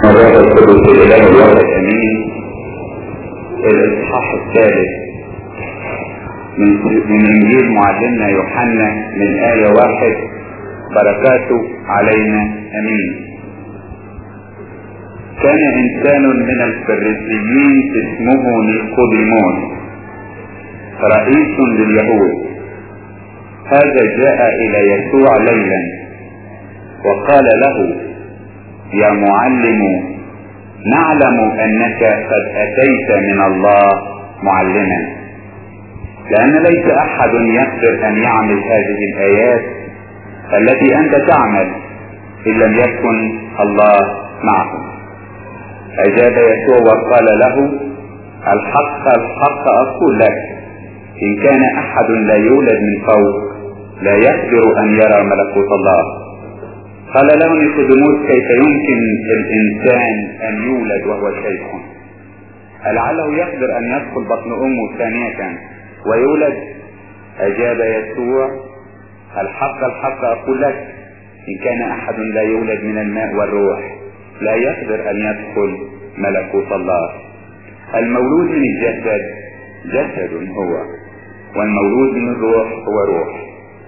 الروح القدس الاله الواحد امين الاصحاح الثالث من من انجيل معلمنا يوحنا من آية واحد بركاته علينا امين كان انسان من الفريسيين اسمه نيقوديمون رئيس لليهود هذا جاء الى يسوع ليلا وقال له يا معلم نعلم انك قد اتيت من الله معلما لان ليس احد يقدر ان يعمل هذه الايات التي انت تعمل ان لم يكن الله معه اجاب يسوع وقال له الحق الحق اقول لك ان كان احد لا يولد من فوق لا يقدر ان يرى ملكوت الله قال له نيقوديموس كيف يمكن الانسان ان يولد وهو شيخ لعله يقدر ان يدخل بطن امه ثانية ويولد اجاب يسوع الحق الحق اقول لك ان كان احد لا يولد من الماء والروح لا يقدر ان يدخل ملكوت الله المولود من الجسد جسد هو والمولود من الروح هو روح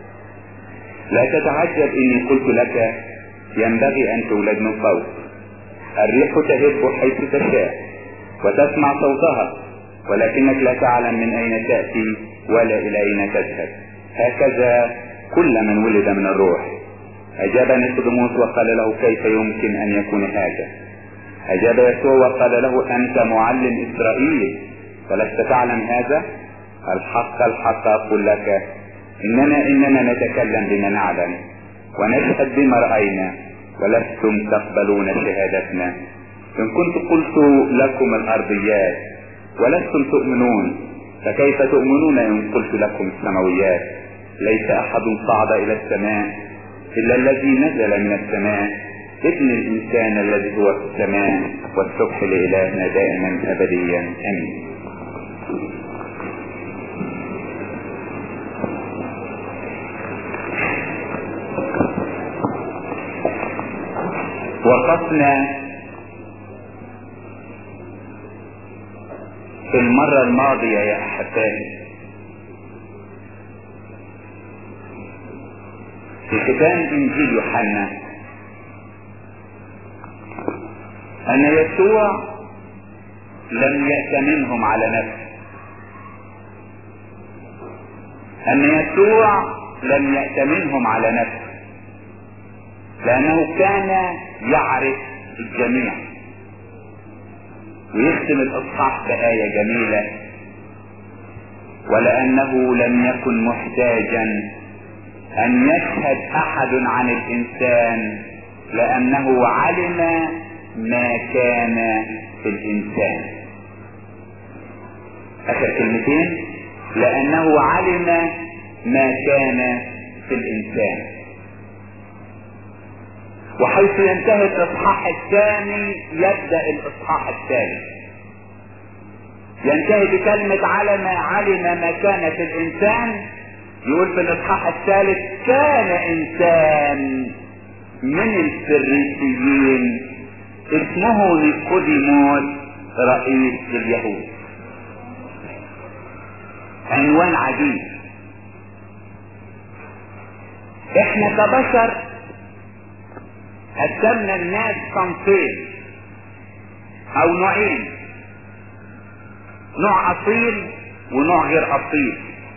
لا تتعجب اني قلت لك ينبغي ان تولد من فوق الريح تهب حيث تشاء وتسمع صوتها ولكنك لا تعلم من اين تأتي ولا الى اين تذهب هكذا كل من ولد من الروح اجاب نيقوديموس وقال له كيف يمكن ان يكون هذا اجاب يسوع وقال له انت معلم اسرائيل فلست تعلم هذا الحق الحق اقول لك اننا اننا نتكلم بما نعلم ونشهد بما راينا ولستم تقبلون شهادتنا ان كنت قلت لكم الارضيات ولستم تؤمنون فكيف تؤمنون ان قلت لكم السماويات ليس احد صعد الى السماء الا الذي نزل من السماء ابن الانسان الذي هو في السماء والسبح لالهنا دائما ابديا امين وقفنا في المرة الماضية يا أحبائي في ختام إنجيل يوحنا أن يسوع لم يأتمنهم على نفسه أن يسوع لم يأتمنهم على نفسه لأنه كان يعرف الجميع ويختم الإصحاح بآية جميلة ولأنه لم يكن محتاجا أن يشهد أحد عن الإنسان لأنه علم ما كان في الإنسان آخر كلمتين لأنه علم ما كان في الإنسان وحيث ينتهي الاصحاح الثاني يبدا الاصحاح الثالث ينتهي بكلمة علم علم ما كان في الانسان يقول في الاصحاح الثالث كان انسان من الفريسيين اسمه نيقوديموس رئيس اليهود عنوان عجيب احنا كبشر قسمنا الناس صنفين او نوعين نوع اصيل ونوع غير اصيل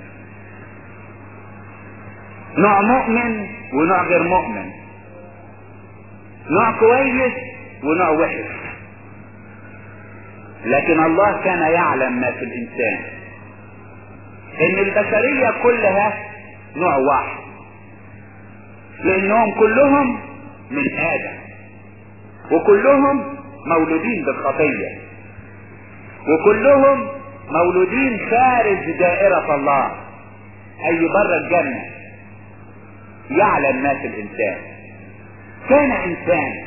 نوع مؤمن ونوع غير مؤمن نوع كويس ونوع وحش لكن الله كان يعلم ما في الانسان ان البشرية كلها نوع واحد لانهم كلهم من آدم وكلهم مولودين بالخطية وكلهم مولودين خارج دائرة الله أي بره الجنة يعلم ما في الإنسان كان إنسان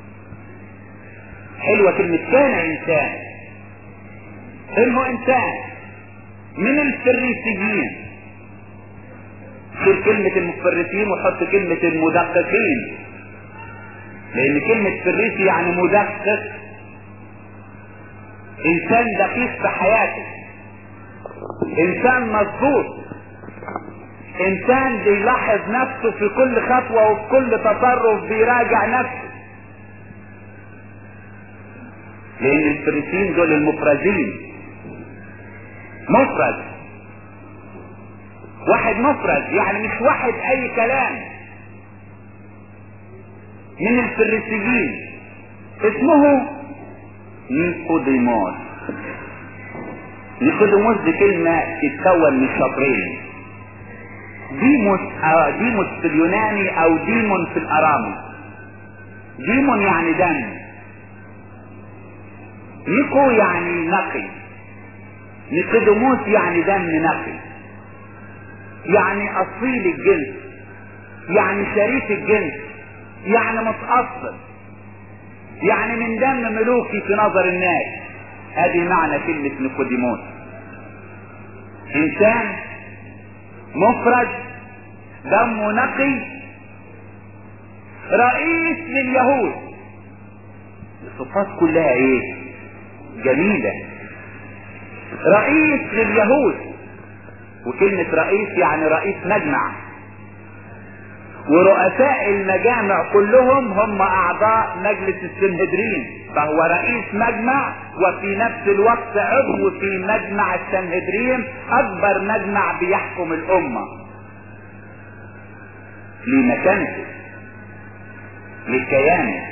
حلوة كلمة كان إنسان إنه إنسان من الفريسيين شيل كلمة المفرسين وحط كلمة المدققين لان كلمة فريسي يعني مدقق انسان دقيق في حياته انسان مظبوط انسان بيلاحظ نفسه في كل خطوة وفي كل تصرف بيراجع نفسه لان الفريسيين دول المفرزين مفرز واحد مفرز يعني مش واحد اي كلام من الفريسيين اسمه نيقوديموس نيقوديموس دي كلمة تتكون من شطرين ديموس آه ديموس في اليوناني او ديمون في الارامي ديمون يعني دم نيكو يعني نقي نيقوديموس يعني دم نقي يعني اصيل الجنس يعني شريف الجنس يعني متأصل يعني من دم ملوكي في نظر الناس هذه معنى كلمة نيقوديموس انسان مفرد دمه نقي رئيس لليهود الصفات كلها ايه جميلة رئيس لليهود وكلمة رئيس يعني رئيس مجمع ورؤساء المجامع كلهم هم اعضاء مجلس السنهدرين فهو رئيس مجمع وفي نفس الوقت عضو في مجمع السنهدرين اكبر مجمع بيحكم الامة لمكانته لكيانه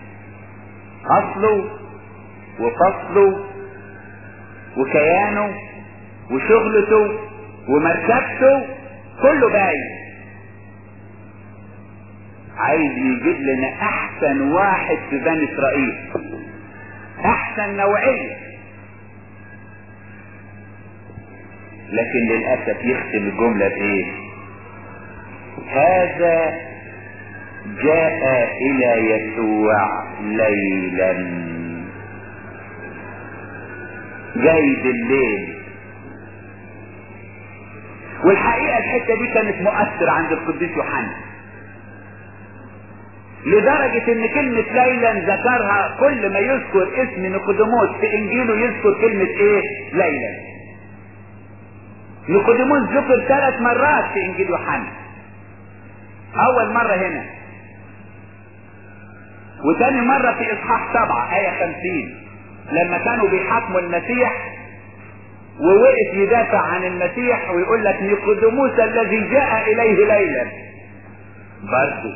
اصله وفصله وكيانه وشغلته ومركبته كله باين عايز يجيب لنا احسن واحد في بني اسرائيل احسن نوعية لكن للأسف يختم الجملة بايه هذا جاء الى يسوع ليلا جاي بالليل والحقيقة الحتة دي كانت مؤثرة عند القديس يوحنا لدرجة ان كلمة ليلا ذكرها كل ما يذكر اسم نيقوديموس في انجيله يذكر كلمة ايه ليلا نيقوديموس ذكر ثلاث مرات في انجيل يوحنا اول مرة هنا وتاني مرة في اصحاح سبعة اية خمسين لما كانوا بيحاكموا المسيح ووقف يدافع عن المسيح ويقول لك نيقوديموس الذي جاء اليه ليلا برضه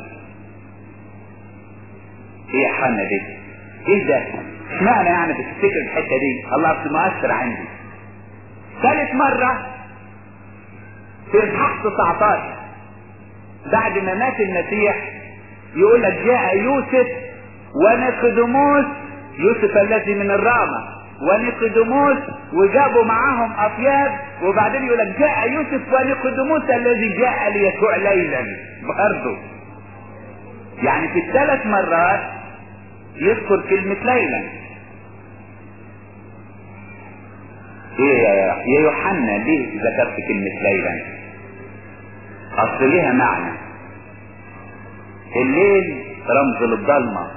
ايه يا حنا دي ايه ده اشمعنى يعني بتفتكر الحته دي الله اصل مؤثر عندي ثالث مره في اصحاح 19 بعد ما مات المسيح يقول لك جاء يوسف ونيقوديموس يوسف الذي من الرامة ونيقوديموس وجابوا معاهم اطياب وبعدين يقول لك جاء يوسف ونيقوديموس الذي جاء ليسوع ليلا برضه يعني في الثلاث مرات يذكر كلمة ليلا ايه يا يا يوحنا ليه ذكرت كلمة ليلا اصل ليها معنى الليل رمز للضلمة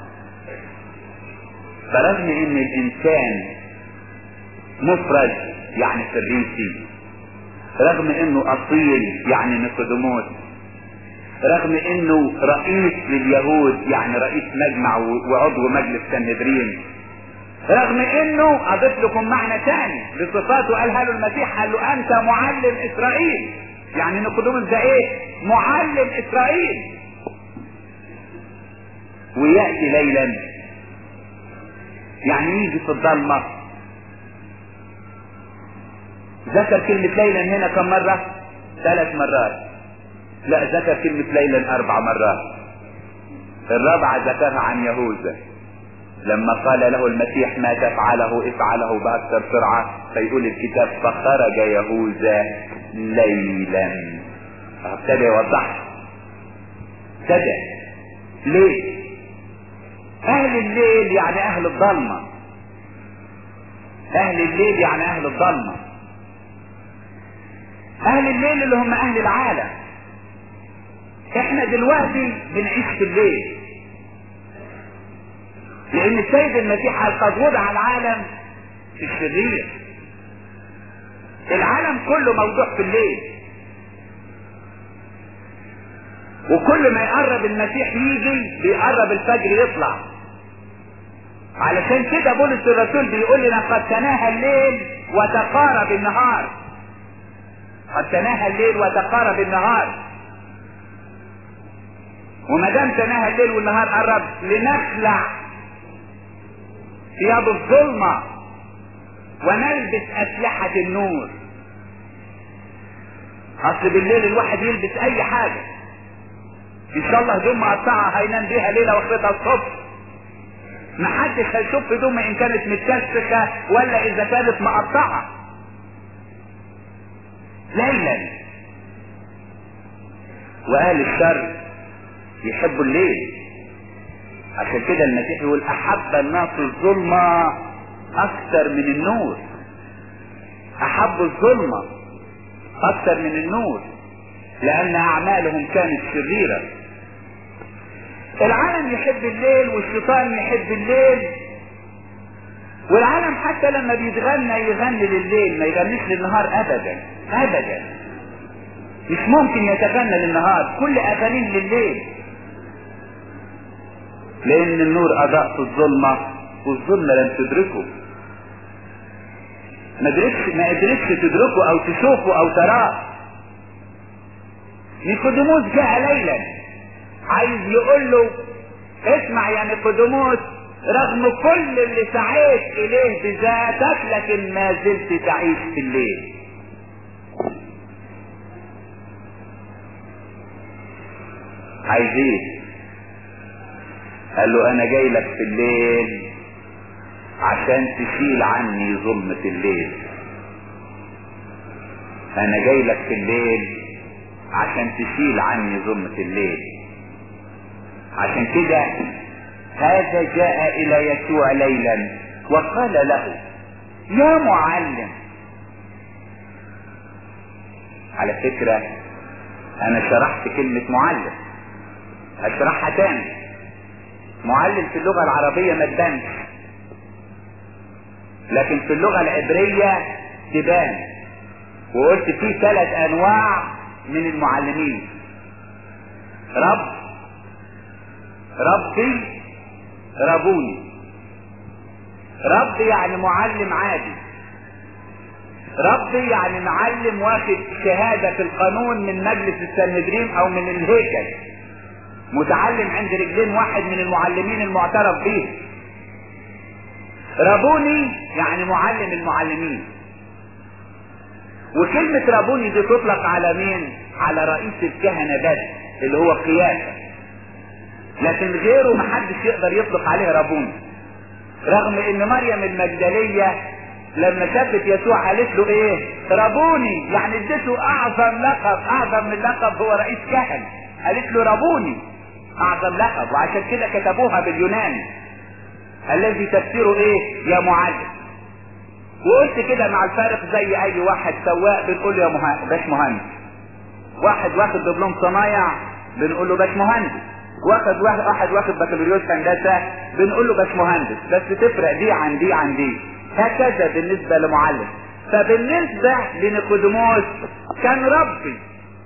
فرغم ان الانسان مفرد يعني فريسي رغم انه اصيل يعني نيقوديموس رغم انه رئيس لليهود يعني رئيس مجمع وعضو مجلس سنهدرين رغم انه اضيف لكم معنى ثاني لصفاته قالها له المسيح قال له انت معلم اسرائيل يعني نيقوديموس ده ايه معلم اسرائيل وياتي ليلا يعني يجي في الضلمه ذكر كلمة ليلا هنا كم مرة؟ ثلاث مرات لا ذكر كلمة ليلا أربع مرات الرابعة ذكرها عن يهوذا لما قال له المسيح ما تفعله افعله بأكثر سرعة فيقول الكتاب فخرج يهوذا ليلا ابتدى يوضح ابتدى ليه اهل الليل يعني اهل الضلمة اهل الليل يعني اهل الضلمة اهل الليل اللي هم اهل العالم احنا دلوقتي بنعيش في الليل لان السيد المسيح قد وضع العالم في الشرير العالم كله موضوع في الليل وكل ما يقرب المسيح يجي بيقرب الفجر يطلع علشان كده بولس الرسول بيقول لنا قد تناهى الليل وتقارب النهار قد تناهى الليل وتقارب النهار وما دام تناهى الليل والنهار قرب لنخلع ثياب الظلمة ونلبس أسلحة النور أصل بالليل الواحد يلبس أي حاجة إن شاء الله هدوم مقطعة هينام بيها ليلة واخدها الصبح محدش هيشوف هدوم إن كانت متكسكة ولا إذا كانت مقطعة ليلا وأهل الشر يحبوا الليل عشان كده المسيح يقول احب الناس الظلمة اكثر من النور احبوا الظلمة اكثر من النور لان اعمالهم كانت شريرة العالم يحب الليل والشيطان يحب الليل والعالم حتى لما بيتغنى يغني لليل ما يغنيش للنهار ابدا ابدا مش ممكن يتغنى للنهار كل اغانيه لليل لان النور اضاء في الظلمة والظلمة لم تدركه ما قدرتش ما قدرتش تدركه او تشوفه او تراه نيقوديموس جاء ليلا عايز يقول له اسمع يا نيقوديموس رغم كل اللي سعيت اليه بذاتك لكن ما زلت تعيش في الليل عايز ايه قال له انا جاي لك في الليل عشان تشيل عني ظلمة الليل انا جاي لك في الليل عشان تشيل عني ظلمة الليل عشان كده هذا جاء الى يسوع ليلا وقال له يا معلم على فكرة انا شرحت كلمة معلم اشرحها تاني معلم في اللغة العربية ما تبانش لكن في اللغة العبرية تبان وقلت في ثلاث انواع من المعلمين رب ربي ربوني رب يعني معلم عادي ربي يعني معلم واخد شهادة في القانون من مجلس السنهدرين او من الهيكل متعلم عند رجلين واحد من المعلمين المعترف به ربوني يعني معلم المعلمين وكلمة ربوني دي تطلق على مين على رئيس الكهنة بس اللي هو قيادة لكن غيره محدش يقدر يطلق عليه ربوني رغم ان مريم المجدلية لما شافت يسوع قالت له ايه ربوني يعني اديته اعظم لقب اعظم من لقب هو رئيس كهنة قالت له ربوني اعظم لقب وعشان كده كتبوها باليوناني الذي تفسيره ايه يا معلم وقلت كده مع الفارق زي اي واحد سواق بنقول له يا مه... باش مهندس واحد واخد دبلوم صنايع بنقول له باش مهندس واخد واحد, واحد واخد بكالوريوس هندسه بنقول له باش مهندس بس تفرق دي عن دي عن دي هكذا بالنسبه لمعلم فبالنسبه لنيقوديموس كان ربي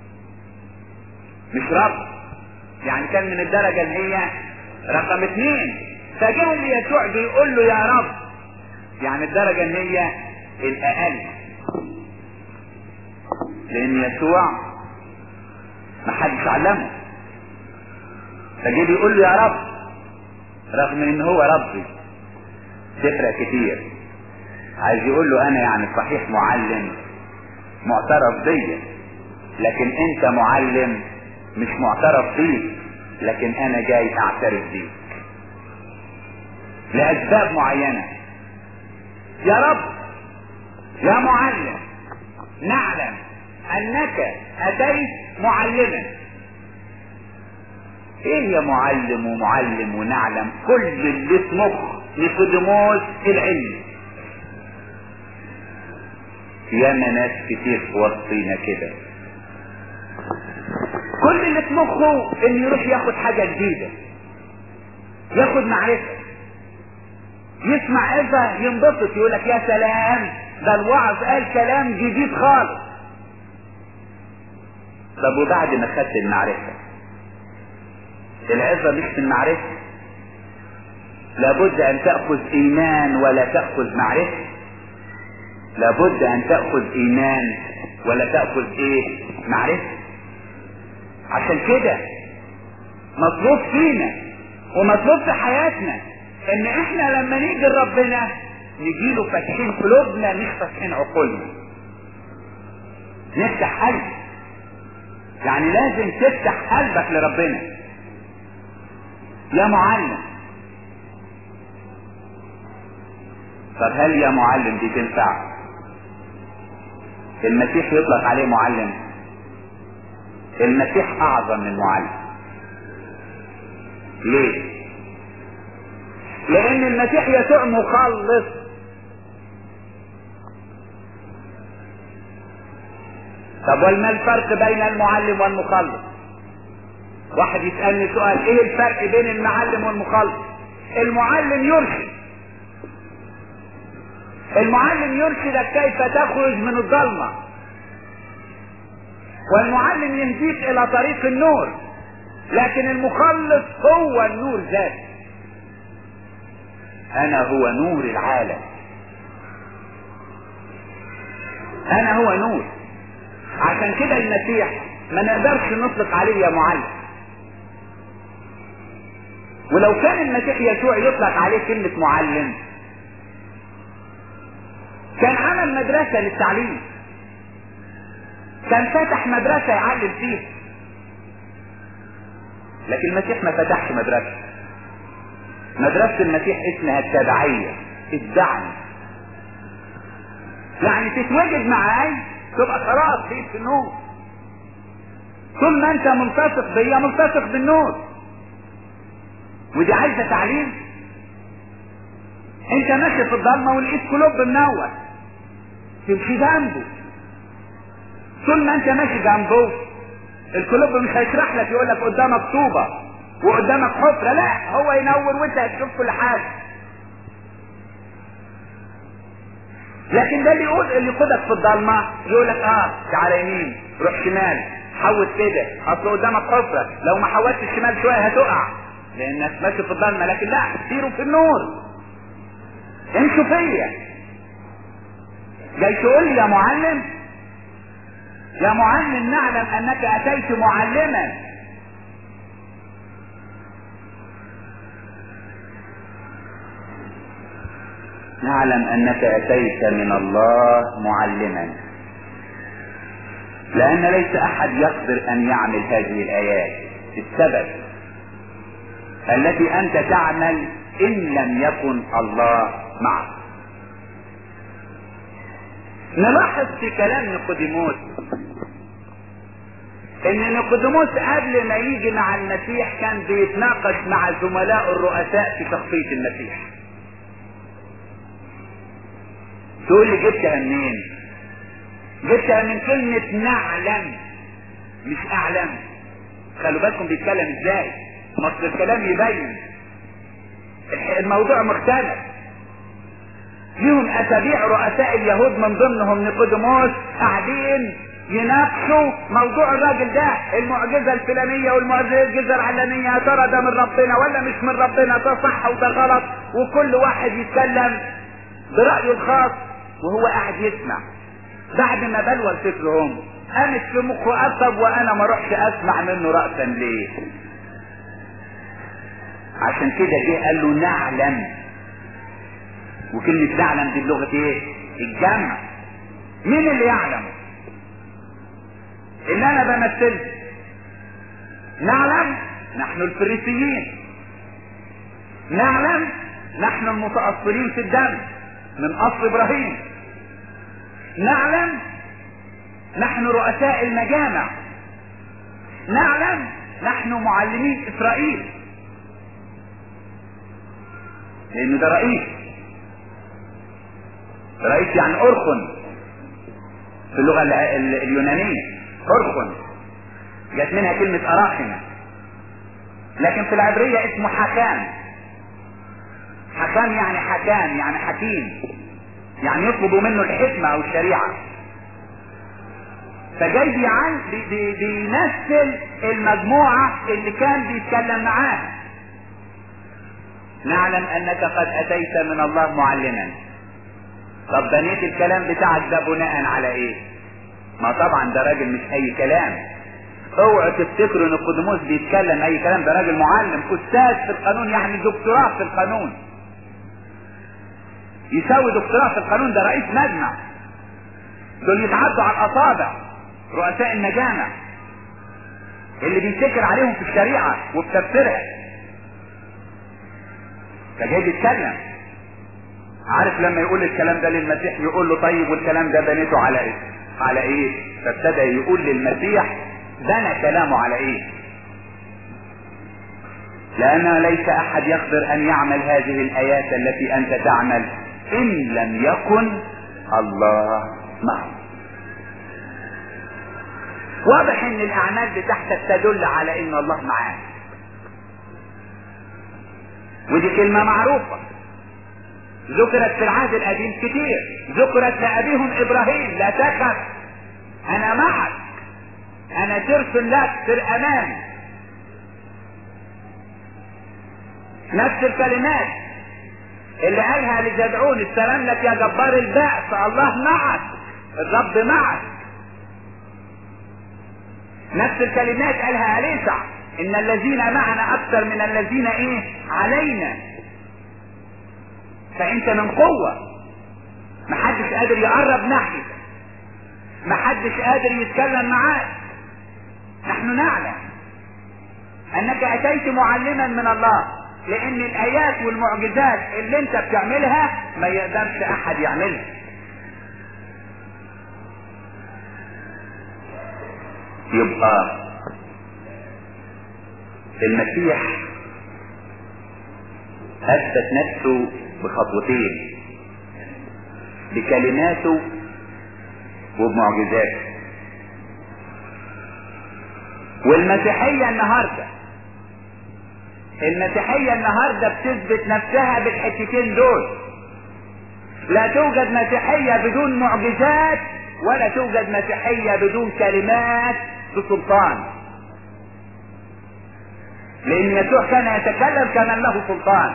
مش رب يعني كان من الدرجه اللي هي رقم اثنين فجاء ليسوع بيقول له يا رب يعني الدرجة اللي هي الأقل لأن يسوع ما حدش علمه فجاء بيقول له يا رب رغم ان هو ربي تفرق كتير عايز يقول له انا يعني صحيح معلم معترف بيا لكن انت معلم مش معترف بيك لكن انا جاي اعترف بيك لاسباب معينه يا رب يا معلم نعلم انك اتيت معلما ايه يا معلم ومعلم ونعلم كل اللي في مخ نيقوديموس العلم ياما ناس كتير في وسطينا كده كل اللي في مخه انه يروح ياخد حاجة جديدة ياخد معرفة يسمع عظة ينبسط يقول لك يا سلام ده الوعظ قال كلام جديد خالص طب وبعد ما خدت المعرفة العظة مش في المعرفة لابد ان تأخذ ايمان ولا تأخذ معرفة لابد ان تأخذ ايمان ولا تأخذ ايه معرفة عشان كده مطلوب فينا ومطلوب في حياتنا ان احنا لما نيجي لربنا نجيله فاتحين قلوبنا مش فاتحين عقولنا نفتح قلب يعني لازم تفتح قلبك لربنا يا معلم طب هل يا معلم دي تنفع المسيح يطلق عليه معلم المسيح اعظم من معلم ليه لان المسيح يسوع مخلص طب وما الفرق بين المعلم والمخلص واحد يسألني سؤال ايه الفرق بين المعلم والمخلص المعلم يرشد المعلم يرشدك كيف تخرج من الظلمة والمعلم يهديك الى طريق النور لكن المخلص هو النور ذاته انا هو نور العالم انا هو نور عشان كده المسيح ما نقدرش نطلق عليه يا معلم ولو كان المسيح يسوع يطلق عليه كلمة معلم كان عمل مدرسة للتعليم كان فتح مدرسة يعلم فيها لكن المسيح ما فتحش مدرسة مدرسة المسيح اسمها التبعية الدعم يعني تتواجد معاي تبقى خلاص بقيت في النور طول ما انت ملتصق بيا ملتصق بالنور ودي عايزة تعليم انت ماشي في الضلمة ولقيت كلوب منور تمشي جنبه طول ما انت ماشي جنبه الكلوب مش هيشرح لك يقول لك قدامك طوبة وقدامك حفرة لا هو ينور وانت هتشوف كل حاجة لكن ده اللي يقول اللي يقودك في الضلمة يقول لك اه تعالى يمين روح شمال حوت كده اصل قدامك حفرة لو ما حولتش الشمال شوية هتقع لانك ماشي في الضلمة لكن لا سيروا في النور امشوا فيا جاي تقول لي يا معلم يا معلم نعلم انك اتيت معلما نعلم انك اتيت من الله معلما لان ليس احد يقدر ان يعمل هذه الايات السبب التي انت تعمل ان لم يكن الله معك نلاحظ في كلام نيقوديموس ان نيقوديموس قبل ما يجي مع المسيح كان بيتناقش مع زملاء الرؤساء في شخصية المسيح تقول لي جبتها منين جبتها من كلمة نعلم مش اعلم خلوا بالكم بيتكلم ازاي مصر الكلام يبين الموضوع مختلف ليهم اسابيع رؤساء اليهود من ضمنهم نيقوديموس قاعدين يناقشوا موضوع الراجل ده المعجزة الفلانية والمعجزة العلانية يا ترى ده من ربنا ولا مش من ربنا ده صح وده غلط وكل واحد يتكلم برأيه الخاص وهو قاعد يسمع بعد ما بلور فكرهم قامت في مخه أطب وأنا ما اروحش أسمع منه رأسا ليه عشان كده جه قال له نعلم وكلمة نعلم دي بلغة ايه الجمع مين اللي يعلم اللي انا بمثله نعلم نحن الفريسيين نعلم نحن المتأصلين في الدم من اصل ابراهيم نعلم نحن رؤساء المجامع نعلم نحن معلمين اسرائيل لان ده رئيس رئيس يعني ارخن في اللغة اليونانية ارخن جت منها كلمة اراخنة لكن في العبرية اسمه حكام حكام يعني حكام يعني حكيم يعني يطلبوا منه الحكمة او الشريعة فجاي بيعن بي بي بيمثل المجموعة اللي كان بيتكلم معاها نعلم انك قد اتيت من الله معلما طب بنيت الكلام بتاعك ده بناء على ايه ما طبعا ده راجل مش اي كلام اوعوا تفتكروا ان قدموس بيتكلم اي كلام ده راجل معلم استاذ في القانون يعني دكتوراه في القانون يساوي دكتوراه في القانون ده رئيس مجمع دول يتعدوا على الاصابع رؤساء المجامع اللي بيتكل عليهم في الشريعة وفي تفسيرها فجاي بيتكلم عارف لما يقول الكلام ده للمسيح يقول له طيب والكلام ده بنيته على ايه على ايه فابتدى يقول للمسيح بنى كلامه على ايه لان ليس احد يقدر ان يعمل هذه الايات التي انت تعمل ان لم يكن الله معه واضح ان الاعمال بتاعتك تدل على ان الله معاك ودي كلمة معروفة ذكرت في العهد القديم كتير ذكرت لأبيهم إبراهيم لا تخف أنا معك أنا سرت لك سر أمامي نفس الكلمات اللي قالها لجدعون السلام لك يا جبار البأس الله معك الرب معك نفس الكلمات قالها أليسع ان الذين معنا اكثر من الذين ايه علينا فانت من قوة محدش قادر يقرب ناحيتك محدش قادر يتكلم معاك نحن نعلم انك اتيت معلما من الله لان الايات والمعجزات اللي انت بتعملها ما يقدرش احد يعملها يبقى المسيح اثبت نفسه بخطوتين بكلماته وبمعجزاته والمسيحية النهاردة المسيحية النهاردة بتثبت نفسها بالحتتين دول لا توجد مسيحية بدون معجزات ولا توجد مسيحية بدون كلمات بسلطان لان يسوع كان يتكلم كان له سلطان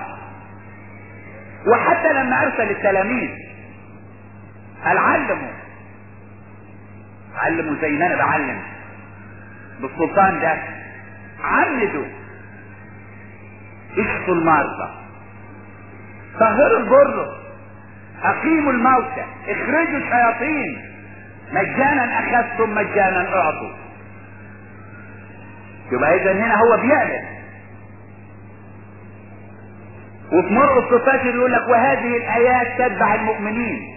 وحتى لما ارسل التلاميذ قال علموا علموا زي ما انا بعلم بالسلطان ده عمدوا اشفوا المرضى طهروا البر اقيموا الموتى اخرجوا الشياطين مجانا اخذتم مجانا اعطوا يبقى اذا هنا هو بيعلن وفي مرقس 16 يقول لك وهذه الايات تتبع المؤمنين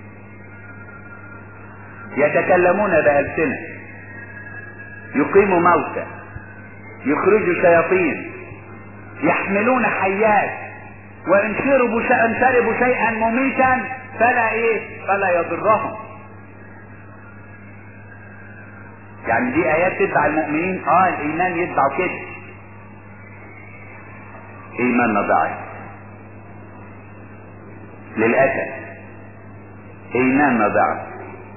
يتكلمون بألسنة يقيموا موتى يخرجوا شياطين يحملون حيات وان شربوا شيئا ان شربوا شيئا مميتا فلا ايه فلا يضرهم يعني دي ايات تتبع المؤمنين اه الايمان يتبع كده ايماننا ضعيف للاسف ايماننا ضعف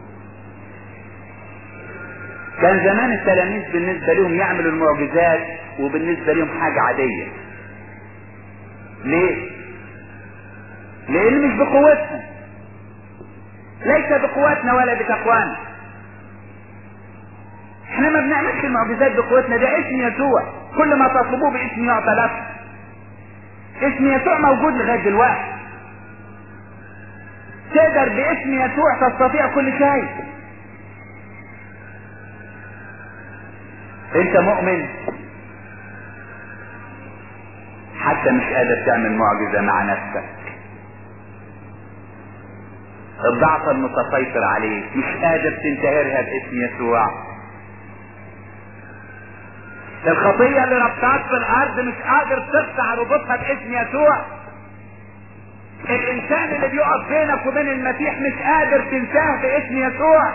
كان زمان التلاميذ بالنسبة لهم يعملوا المعجزات وبالنسبة لهم حاجة عادية ليه لان مش بقوتهم ليس بقوتنا ولا بتقوانا احنا ما بنعملش المعجزات بقوتنا ده اسم يسوع كل ما تطلبوه باسم يعطى لكم اسم يسوع موجود لغايه دلوقتي تقدر باسم يسوع تستطيع كل شيء انت مؤمن حتى مش قادر تعمل معجزة مع نفسك الضعف المتسيطر عليك مش قادر تنتهرها باسم يسوع الخطية اللي ربطات في الارض مش قادر تقطع ربطها باسم يسوع الانسان اللي بيقف بينك وبين المسيح مش قادر تنساه باسم يسوع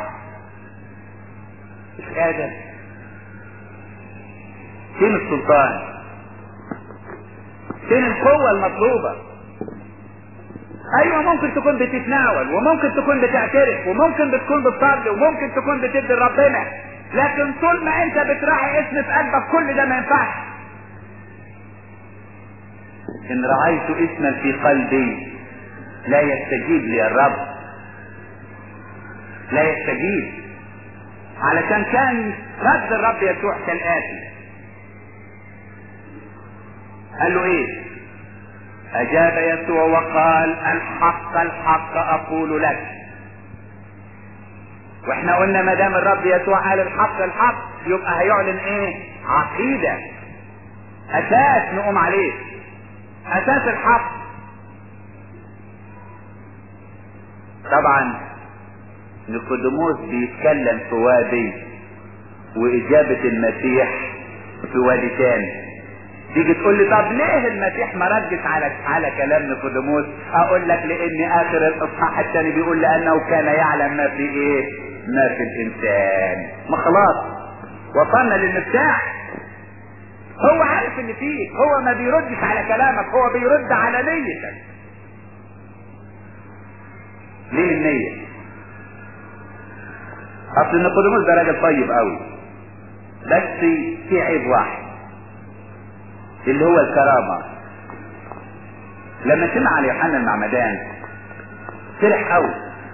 مش قادر فين السلطان فين القوة المطلوبة ايوه ممكن تكون بتتناول وممكن تكون بتعترف وممكن بتكون بتصلي وممكن تكون بتدي لربنا لكن طول ما انت بتراعي اسم في قلبك كل ده ما ينفعش ان رعيت اسما في قلبي لا يستجيب لي الرب لا يستجيب علشان كان رد الرب يسوع كالآتي قال له ايه اجاب يسوع وقال الحق الحق اقول لك واحنا قلنا ما دام الرب يسوع قال الحق الحق يبقى هيعلن ايه عقيدة اساس نقوم عليه اساس الحق طبعا نيقوديموس بيتكلم في وادي واجابة المسيح في وادي تاني تيجي تقول لي طب ليه المسيح ما ردش على على كلام نيقوديموس اقول لك لان اخر الاصحاح الثاني بيقول لانه كان يعلم ما في ايه ما في الانسان ما خلاص وصلنا للمفتاح هو عارف اللي فيك هو ما بيردش على كلامك هو بيرد على نيتك ليه النية اصل نيقوديموس ده راجل طيب قوي بس في عيب واحد اللي هو الكرامة لما سمع على يوحنا المعمدان فرح قوي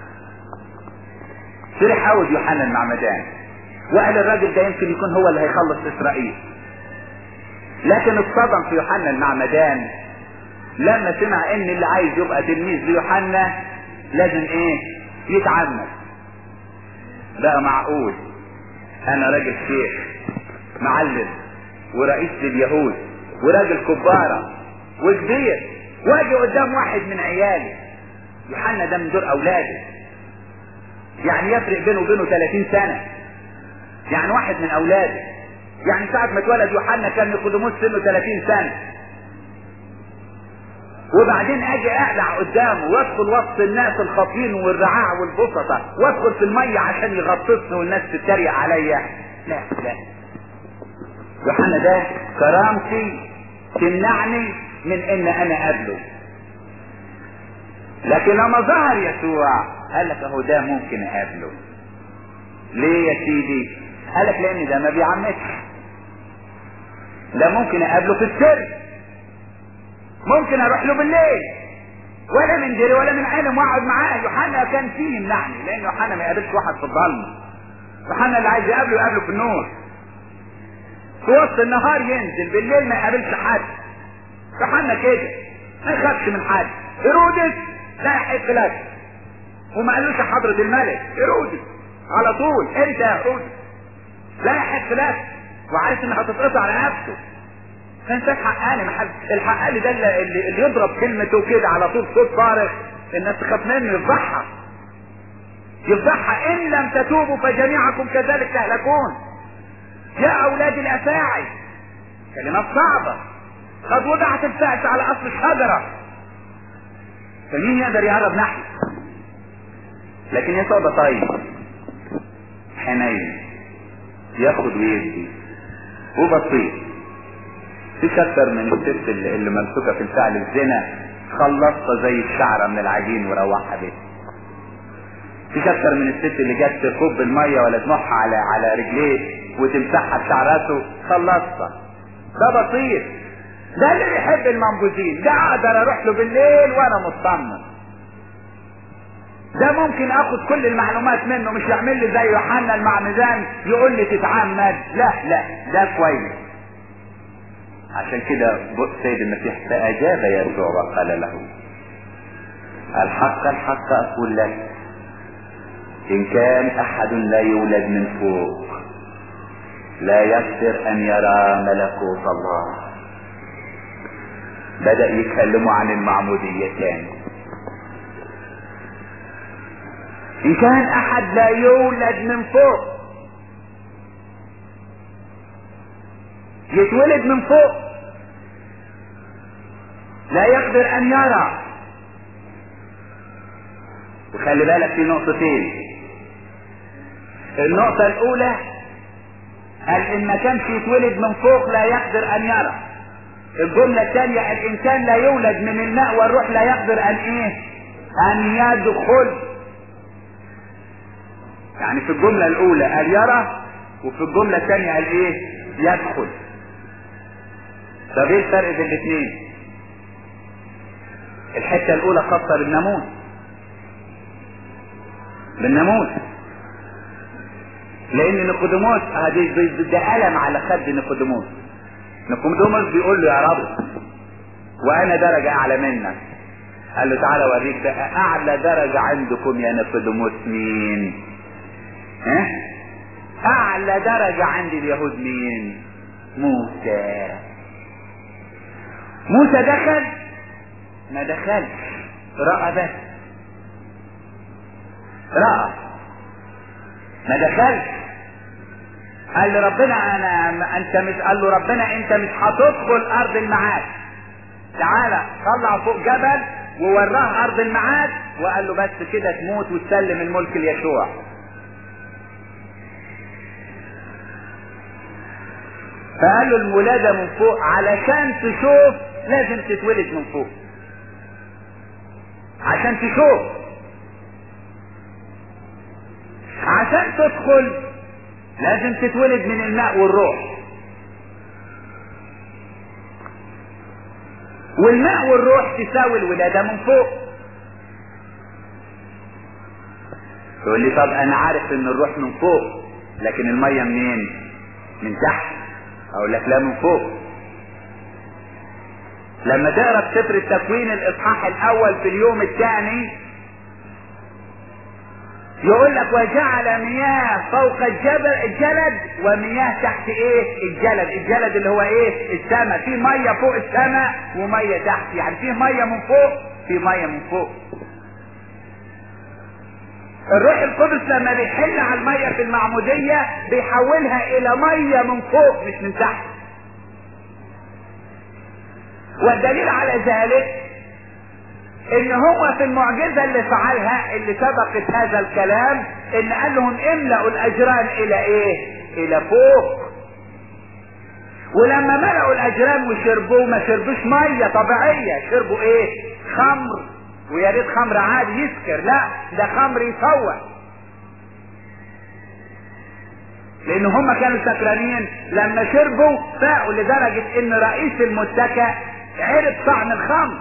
فرح قوي يوحنا المعمدان وقال الراجل ده يمكن يكون هو اللي هيخلص اسرائيل لكن اتصدم في يوحنا المعمدان لما سمع ان اللي عايز يبقى تلميذ ليوحنا لازم ايه يتعمد بقى معقول انا راجل شيخ معلم ورئيس لليهود وراجل كبارة وكبير واجي قدام واحد من عيالي يوحنا ده من دور اولاده يعني يفرق بينه وبينه 30 سنة يعني واحد من اولاده يعني ساعة ما اتولد يوحنا كان نيقوديموس سنه 30 سنة وبعدين اجي اقلع قدامه وادخل وسط الناس الخاطين والرعاع والبسطة وادخل في المية عشان يغطسني والناس تتريق عليا لا لا يوحنا ده كرامتي تمنعني من ان انا قبله لكن لما ظهر يسوع قال لك اهو ده ممكن اقابله ليه يا سيدي قال لك لان ده ما بيعمتش ده ممكن اقابله في السر ممكن اروح له بالليل ولا من دري ولا من علم واقعد معاه يوحنا كان فيه يمنعني لان يوحنا ما يقابلش واحد في الظلمه يوحنا اللي عايز يقابله يقابله في النور في وسط النهار ينزل بالليل ما يقابلش حد يوحنا كده ما يخافش من حد هيرودس لا يحق لك وما قالوش حضرة الملك هيرودس على طول انت يا هيرودس لا يحق لك وعارف انك هتتقطع على نفسه فانت حقاني محل الحقاني ده اللي, اللي, اللي يضرب كلمته كده على طول صوت فارغ الناس تخاف منه يفضحها يفضحها ان لم تتوبوا فجميعكم كذلك تهلكون يا اولاد الافاعي كلمات صعبة قد وضعت الفأس على اصل الشجرة فمين يقدر يقرب ناحية لكن يسوع ده طيب حنين ياخد ويدي وبسيط مفيش اكتر من الست اللي, اللي ممسوكه في فعل الزنا خلصها زي الشعره من العجين وروحها بيت مفيش اكتر من الست اللي جت تكب الميه ولا تنحها على على رجليه وتمسحها بشعراته خلصها ده بسيط ده اللي بيحب المنبوذين ده اقدر اروح له بالليل وانا مطمن ده ممكن اخد كل المعلومات منه مش يعمل لي زي يوحنا المعمدان يقول لي تتعمد لا لا ده كويس عشان كده سيد المسيح فأجاب يسوع وقال له الحق الحق أقول لك إن كان أحد لا يولد من فوق لا يقدر أن يرى ملكوت الله بدأ يتكلموا عن المعمودية تاني إن كان أحد لا يولد من فوق يتولد من فوق لا يقدر ان يرى وخلي بالك في نقطتين النقطة الاولى قال ان ما كانش يتولد من فوق لا يقدر ان يرى الجملة الثانية الانسان لا يولد من الماء والروح لا يقدر ان ايه ان يدخل يعني في الجملة الاولى قال يرى وفي الجملة الثانية قال ايه يدخل طب ايه الفرق بين الاثنين الحتة الاولى خاصة بالناموس بالناموس لان نيقوديموس هذه ده ألم على خد نيقوديموس نيقوديموس بيقول له يا رب وانا درجة اعلى منك قال له تعالى اوريك ده اعلى درجة عندكم يا نيقوديموس مين ها اعلى درجة عند اليهود مين موسى موسى دخل ما دخلش رأى بس رأى ما دخلش قال له ربنا انا انت مش قال له ربنا انت مش هتدخل ارض المعاد تعالى طلع فوق جبل ووراه ارض المعاد وقال له بس كده تموت وتسلم الملك ليشوع فقال له الولادة من فوق علشان تشوف لازم تتولد من فوق عشان تشوف عشان تدخل لازم تتولد من الماء والروح والماء والروح تساوي الولادة من فوق تقول لي طب انا عارف ان الروح من فوق لكن المية منين من تحت اقول لك لا من فوق لما تقرا في سفر التكوين الاصحاح الاول في اليوم الثاني يقول لك وجعل مياه فوق الجبل الجلد ومياه تحت ايه الجلد الجلد اللي هو ايه السماء في ميه فوق السماء وميه تحت يعني في ميه من فوق في ميه من فوق الروح القدس لما بيحل على الميه في المعموديه بيحولها الى ميه من فوق مش من تحت والدليل على ذلك ان هو في المعجزة اللي فعلها اللي سبقت هذا الكلام ان قال لهم املأوا الاجران الى ايه الى فوق ولما ملأوا الاجران وشربوه ما شربوش مية طبيعية شربوا ايه خمر ويا ريت خمر عادي يسكر لا ده خمر يفوق لان هم كانوا سكرانين لما شربوا فاقوا لدرجة ان رئيس المتكأ عرف طعم الخمر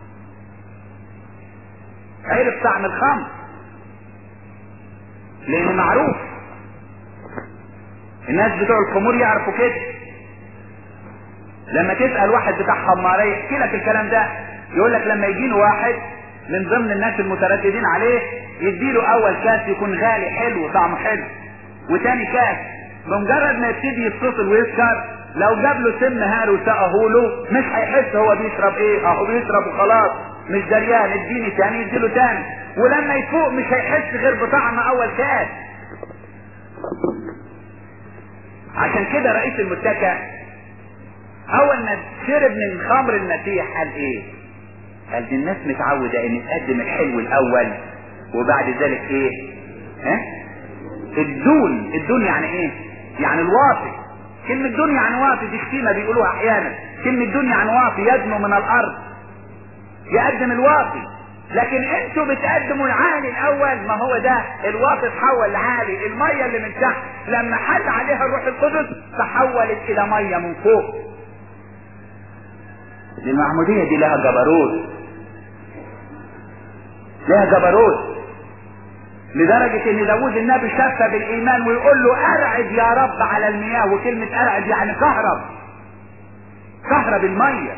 عرف طعم الخمر لانه معروف الناس بتوع الخمور يعرفوا كده لما تسأل واحد بتاع خمارية يحكي لك الكلام ده يقول لك لما يجي له واحد من ضمن الناس المترددين عليه يديله اول كاس يكون غالي حلو طعمه حلو وتاني كاس بمجرد ما يبتدي يتصل ويسكر لو جاب له سم هار وسقه له مش هيحس هو بيشرب ايه اهو بيشرب وخلاص مش دريان اديني تاني يديله تاني ولما يفوق مش هيحس غير بطعم اول كاس عشان كده رئيس المتكأ اول ما شرب من خمر المسيح قال ايه قال دي الناس متعودة ان تقدم الحلو الاول وبعد ذلك ايه ها الدون الدون يعني ايه يعني الواطي كلمة دون يعني واطي دي شتيمة بيقولوها احيانا كلمة دون يعني واطي يدنو من الارض يقدم الواطي لكن انتوا بتقدموا العالي الاول ما هو ده الواطي تحول لعالي المية اللي من تحت لما حل عليها الروح القدس تحولت الى مية من فوق المعمودية دي لها جبروت لها جبروت لدرجة ان داود النبي شف بالايمان ويقول له ارعد يا رب على المياه وكلمة ارعد يعني كهرب كهرب المية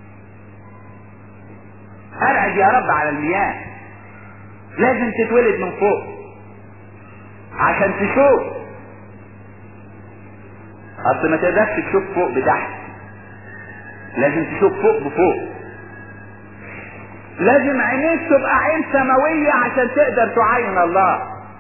ارعد يا رب على المياه لازم تتولد من فوق عشان تشوف اصل ما تقدرش تشوف فوق بتحت لازم تشوف فوق بفوق لازم عينيك تبقى عين سماوية عشان تقدر تعاين الله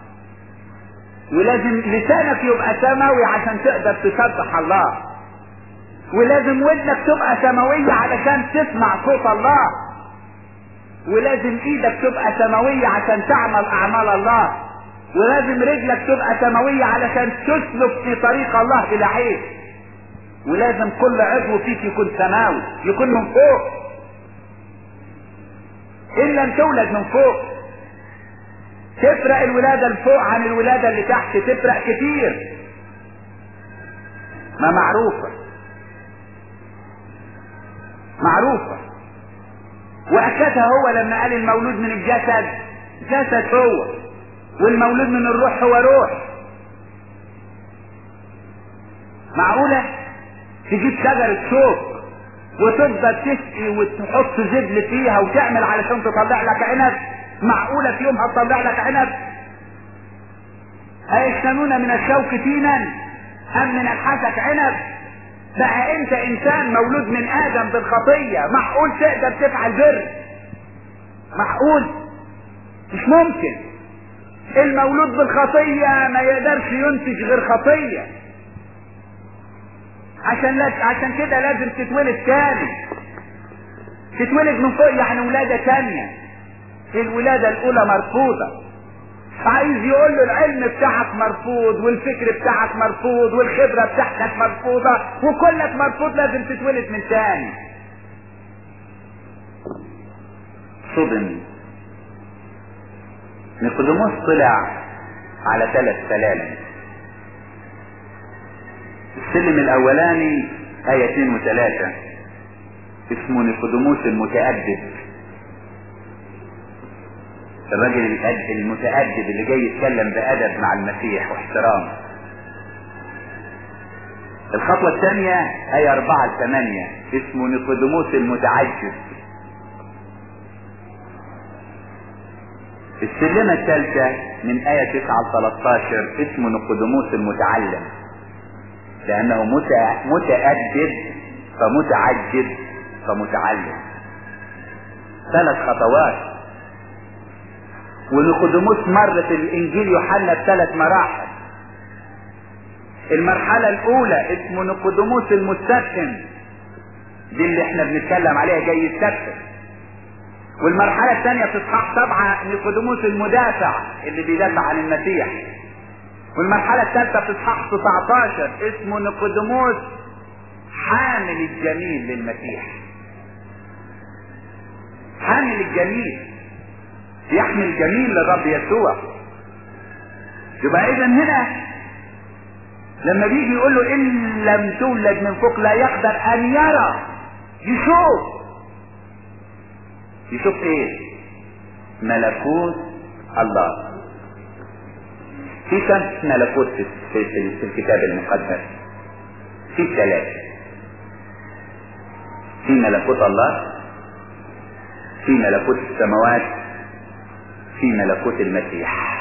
ولازم لسانك يبقى سماوي عشان تقدر تسبح الله ولازم ودنك تبقى سماوية علشان تسمع صوت الله ولازم ايدك تبقى سماوية عشان تعمل اعمال الله ولازم رجلك تبقى سماوية علشان تسلك في طريق الله بلا عيب ولازم كل عضو فيك يكون سماوي يكون من فوق ان لم تولد من فوق تفرق الولادة اللي فوق عن الولادة اللي تحت تفرق كتير ما معروفة معروفة واكدها هو لما قال المولود من الجسد جسد هو والمولود من الروح هو روح معقولة تجيب شجرة شوك وتفضل تسقي وتحط زبل فيها وتعمل علشان تطلع لك عنب معقولة في يوم هتطلع لك عنب أيشتنون من الشوك تينا أم من الحسك عنب بقى انت انسان مولود من ادم بالخطية معقول تقدر تفعل بر معقول مش ممكن المولود بالخطية ما يقدرش ينتج غير خطية عشان لك عشان كده لازم تتولد تاني تتولد من فوق يعني ولادة تانية الولادة الأولى مرفوضة عايز يقول له العلم بتاعك مرفوض والفكر بتاعك مرفوض والخبرة بتاعتك مرفوضة وكلك مرفوض لازم تتولد من تاني صدم نيقوديموس طلع على ثلاث سلالم السلم الاولاني آية 2 و3 اسمه نيقوديموس المتأدب الراجل المتأدب اللي جاي يتكلم بأدب مع المسيح واحترام الخطوة الثانية آية 4 ل 8 اسمه نيقوديموس المتعجب السلمة الثالثة من آية 9 ل 13 اسمه نيقوديموس المتعلم لأنه متأدب فمتعجب فمتعلم ثلاث خطوات ونيقوديموس مر في الإنجيل يوحنا بثلاث مراحل المرحلة الأولى اسمه نيقوديموس المستسلم دي اللي احنا بنتكلم عليها جاي يستسلم والمرحلة الثانية في اصحاح سبعة نيقوديموس المدافع اللي بيدافع عن المسيح والمرحلة الثالثة في اصحاح 19 اسمه نيقوديموس حامل الجميل للمسيح حامل الجميل يحمل الجميل للرب يسوع يبقى اذا هنا لما بيجي يقول له ان لم تولد من فوق لا يقدر ان يرى يشوف يشوف ايه ملكوت الله في كم ملكوت في, في, في, في الكتاب المقدس في ثلاثة في ملكوت الله في ملكوت السماوات في ملكوت المسيح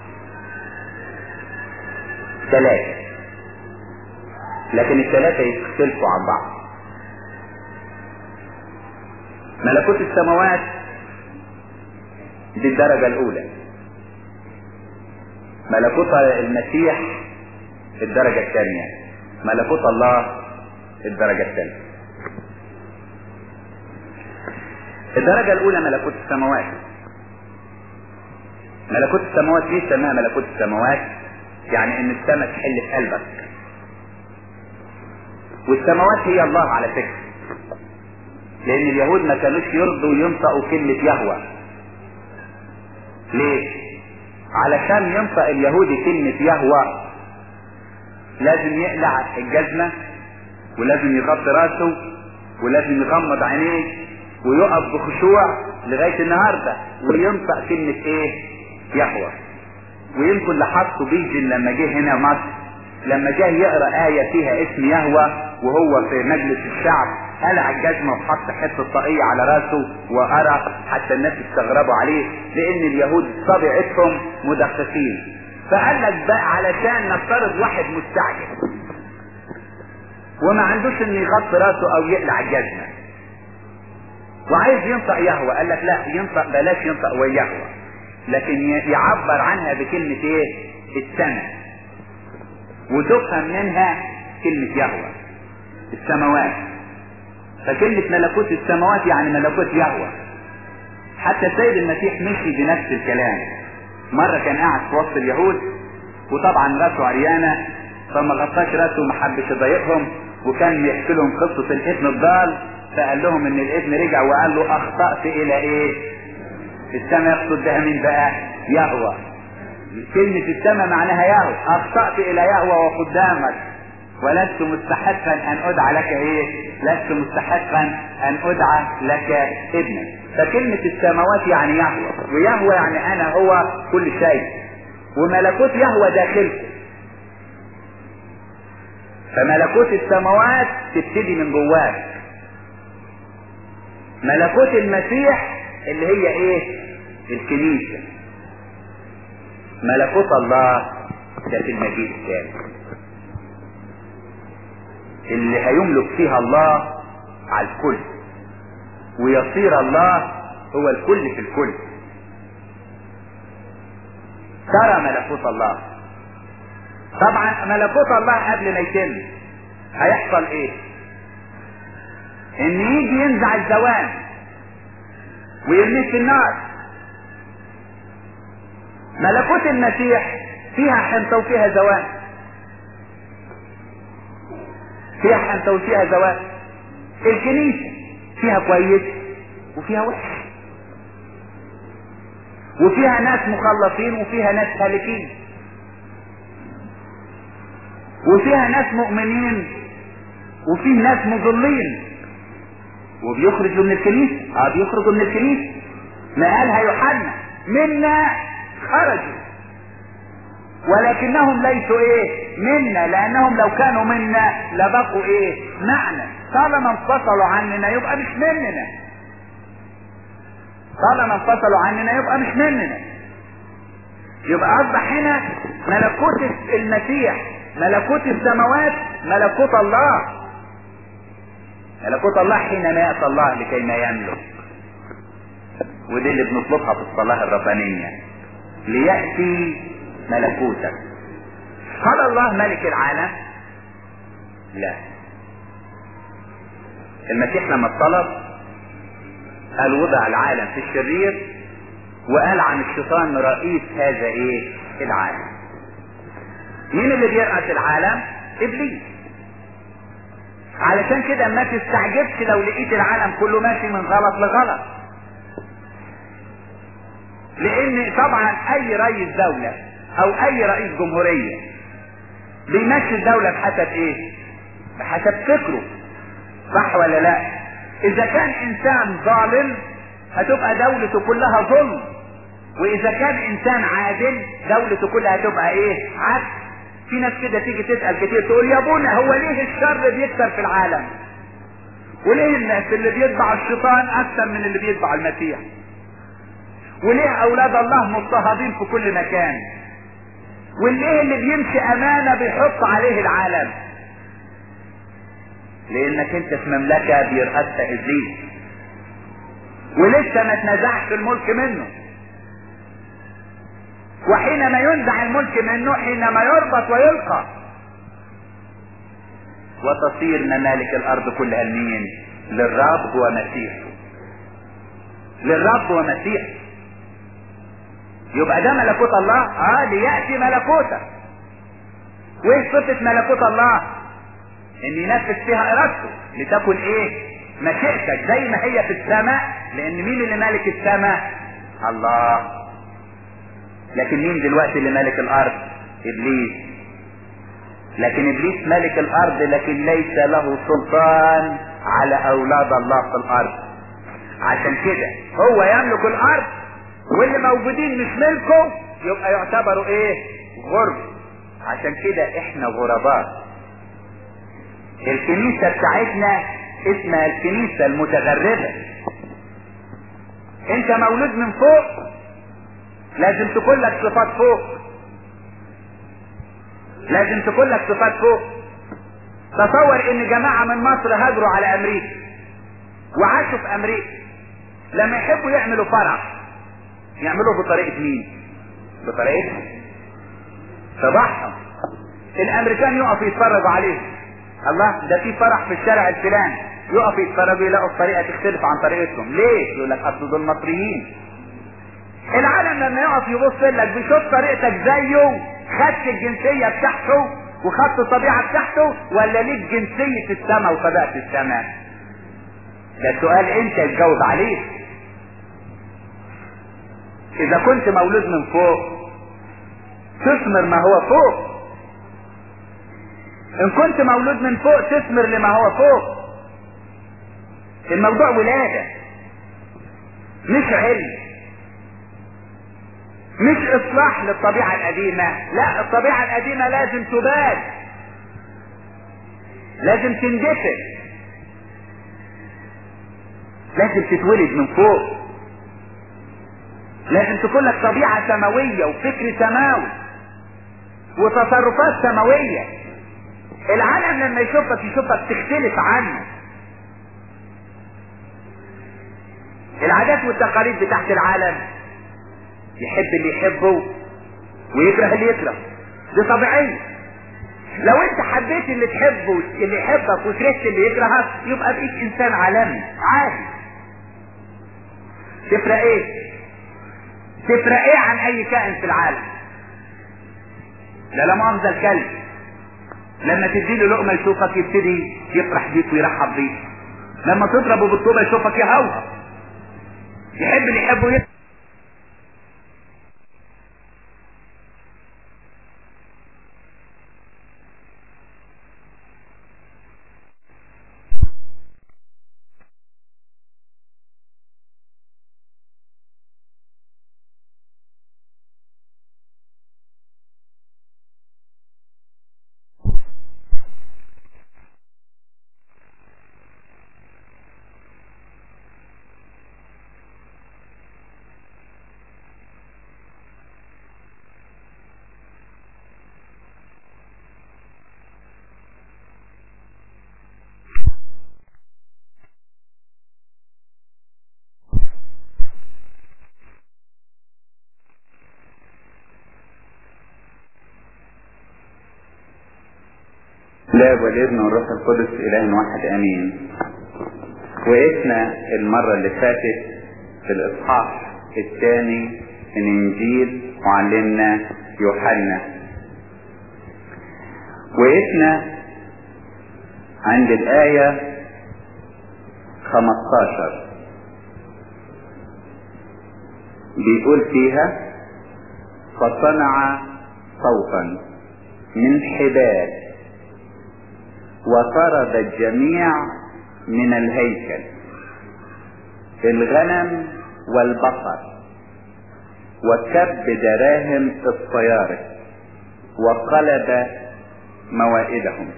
ثلاثة لكن الثلاثة يختلفوا عن بعض ملكوت السماوات دي الدرجة الأولى ملكوت المسيح الدرجة الثانية ملكوت الله الدرجة الثالثة الدرجة الأولى ملكوت السماوات ملكوت السماوات ليه سماها ملكوت السماوات يعني ان السماء تحل في قلبك والسماوات هي الله على فكرة لان اليهود ما كانوش يرضوا ينطقوا كلمة يهوى ليه علشان ينطق اليهودي كلمة يهوى لازم يقلع الجزمة ولازم يغطي راسه ولازم يغمض عينيه ويقف بخشوع لغاية النهاردة وينطق كلمة ايه يهوى ويمكن لاحظته بيجن لما جه هنا مصر لما جه يقرا آية فيها اسم يهوى وهو في مجلس الشعب قلع الجزمة وحط حتة طاقية على راسه وقرا حتى الناس استغربوا عليه لأن اليهود طبيعتهم مدققين فقال لك بقى علشان نفترض واحد مستعجل وما عندوش ان يغطي راسه او يقلع الجزمة وعايز ينطق يهوى قال لك لا ينطق بلاش ينطق ويهوى لكن يعبر عنها بكلمة ايه السماء وتفهم منها كلمة يهوى السماوات فكلمة ملكوت السماوات يعني ملكوت يهوى حتى السيد المسيح مشي بنفس الكلام مرة كان قاعد في وسط اليهود وطبعا راسه عريانة فما غطاش راسه وما حبش يضايقهم وكان يحكي لهم قصة الابن الضال فقال لهم ان الابن رجع وقال له اخطأت الى ايه السماء يقصد بها مين بقى يهوى كلمة السماء معناها يهوى اخطأت الى يهوى وقدامك ولست مستحقا ان ادعى لك ايه لست مستحقا ان ادعى لك ابنا فكلمة السماوات يعني يهوى ويهوى يعني انا هو كل شيء وملكوت يهوى داخلكم فملكوت السماوات تبتدي من جواك ملكوت المسيح اللي هي ايه الكنيسة ملكوت الله ده في المجيء الثاني اللي هيملك فيها الله على الكل ويصير الله هو الكل في الكل ترى ملكوت الله طبعا ملكوت الله قبل ما يتم هيحصل ايه ان يجي ينزع الزوال ويرميه في النار ملكوت المسيح فيها حنطة وفيها زوال فيها حنطة وفيها زوال الكنيسة فيها كويس وفيها وحش وفيها ناس مخلصين وفيها ناس هالكين وفيها ناس مؤمنين وفيه ناس مضلين وبيخرجوا من الكنيسة اه بيخرجوا من الكنيسة ما قالها يوحنا منا خرجوا ولكنهم ليسوا ايه منا لانهم لو كانوا منا لبقوا ايه معنا طالما انفصلوا عننا يبقى مش مننا طالما انفصلوا عننا يبقى مش مننا يبقى اصبح هنا ملكوت المسيح ملكوت السماوات ملكوت الله ملكوت الله حينما يأتي الله لكي ما يملك ودي اللي بنطلبها في الصلاة الربانية ليأتي ملكوتك هل الله ملك العالم لا المسيح لما اطلب قال وضع العالم في الشرير وقال عن الشيطان رئيس هذا ايه العالم مين اللي بيرأس العالم ابليس علشان كده ما تستعجبش لو لقيت العالم كله ماشي من غلط لغلط لان طبعا اي رئيس دولة او اي رئيس جمهورية بيمشي الدولة بحسب ايه بحسب فكره صح ولا لا اذا كان انسان ظالم هتبقى دولته كلها ظلم واذا كان انسان عادل دولته كلها هتبقى ايه عدل في ناس كده تيجي تسأل كتير تقول يا ابونا هو ليه الشر بيكتر في العالم وليه الناس اللي بيتبع الشيطان اكثر من اللي بيتبع المسيح وليه اولاد الله مضطهدين في كل مكان وليه اللي بيمشي امانة بيحط عليه العالم لانك انت في مملكة بيرأسها ابليس ولسه ما تنزعش الملك منه وحينما ينزع الملك منه حينما يربط ويلقى وتصير ممالك الارض كلها لمين للرب ومسيحه للرب ومسيحه يبقى ده ملكوت الله اه ليأتي ملكوته وايه صفة ملكوت الله ان ينفذ فيها ارادته لتكن ايه مشيئتك زي ما هي في السماء لان مين اللي مالك السماء الله لكن مين دلوقتي اللي مالك الارض ابليس لكن ابليس ملك الارض لكن ليس له سلطان على اولاد الله في الارض عشان كده هو يملك الارض واللي موجودين مش ملكه يبقى يعتبروا ايه غرب عشان كده احنا غرباء الكنيسة بتاعتنا اسمها الكنيسة المتغربة انت مولود من فوق لازم تكون لك صفات فوق لازم تكون لك صفات فوق تصور ان جماعة من مصر هاجروا على امريكا وعاشوا في امريكا لما يحبوا يعملوا فرح يعملوه بطريقة مين بطريقة طبعهم الامريكان يقفوا يتفرجوا عليه الله ده في فرح في الشارع الفلاني يقفوا يتفرجوا يلاقوا الطريقة تختلف عن طريقتهم ليه يقول لك اصل دول مصريين العالم لما يقف يبص لك بيشوف طريقتك زيه خدت الجنسية بتاعته وخدت الطبيعة بتاعته ولا ليك جنسية السماء وطبيعة السماء ده سؤال انت تجاوب عليه اذا كنت مولود من فوق تثمر ما هو فوق ان كنت مولود من فوق تثمر لما هو فوق الموضوع ولادة مش علم مش اصلاح للطبيعة القديمة لا الطبيعة القديمة لازم تباد لازم تندفن لازم تتولد من فوق لازم تكون لك طبيعة سماوية وفكر سماوي وتصرفات سماوية العالم لما يشوفك يشوفك تختلف عنه العادات والتقاليد بتاعت العالم يحب اللي يحبه ويكره اللي يكره دي طبيعية لو انت حبيت اللي تحبه اللي يحبك وكرهت اللي يكرهك يبقى بقيت انسان عالمي عادي تفرق ايه تفرق ايه عن اي كائن في العالم لا لا مؤاخذة الكلب لما تديله لقمة يشوفك يبتدي يفرح بيك ويرحب بيك لما تضربه بالطوبة يشوفك يهوهو يحب اللي يحبه يكره الاب والابن والروح القدس اله واحد امين وقفنا المرة اللي فاتت في الاصحاح الثاني من انجيل معلمنا يوحنا وقفنا عند الآية 15 بيقول فيها فصنع صوتا من حبال وطرد الجميع من الهيكل الغنم والبقر وكب دراهم الصيارف وقلب موائدهم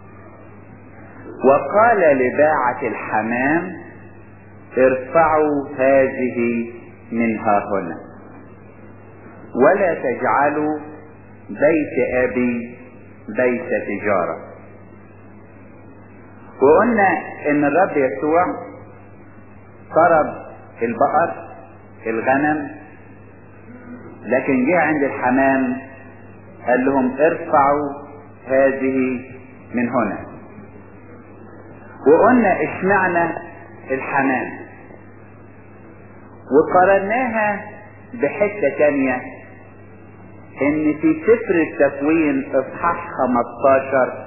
وقال لباعة الحمام ارفعوا هذه منها هنا ولا تجعلوا بيت ابي بيت تجاره وقلنا ان الرب يسوع طرد البقر الغنم لكن جه عند الحمام قال لهم ارفعوا هذه من هنا وقلنا اشمعنى الحمام وقارناها بحتة تانية ان في سفر التكوين اصحاح 15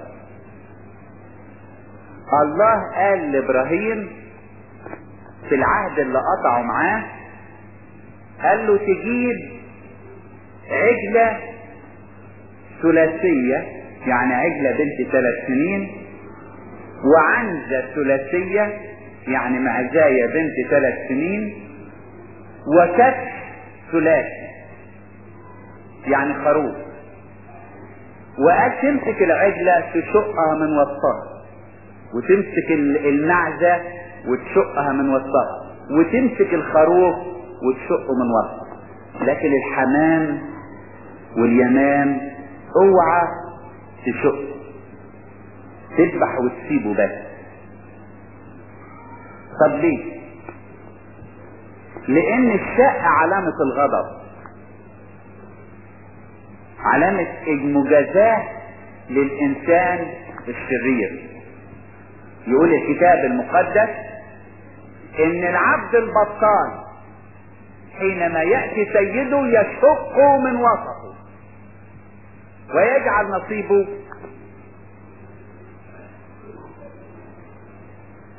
الله قال لابراهيم في العهد اللي قطعه معاه قال له تجيب عجلة ثلاثية يعني عجلة بنت ثلاث سنين وعنزة ثلاثية يعني معزاية بنت ثلاث سنين وكف ثلاثي يعني خروف وقال تمسك العجلة تشقها من وسطها وتمسك المعزة وتشقها من وسطها وتمسك الخروف وتشقه من وسطها لكن الحمام واليمام اوعى تشق تذبح وتسيبه بس طب ليه لان الشق علامة الغضب علامة المجازاة للانسان الشرير يقول الكتاب المقدس ان العبد البطال حينما يأتي سيده يشقه من وسطه ويجعل نصيبه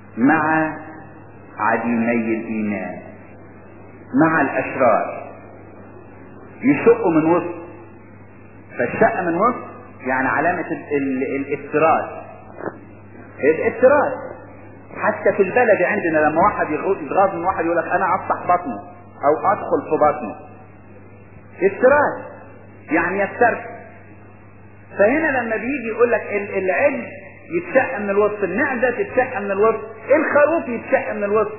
مع عديمي الإيمان مع الأشرار يشقوا من وسط فالشق من وسط يعني علامة ال- ال- الافتراس الافتراس حتى في البلد عندنا لما واحد يغ- يتغاظ من واحد يقول لك انا افتح بطنه او ادخل في بطنه افتراس يعني يفترس فهنا لما بيجي يقول لك ال- العجل يتشق من الوسط المعدة تتشق من الوسط الخروف يتشق من الوسط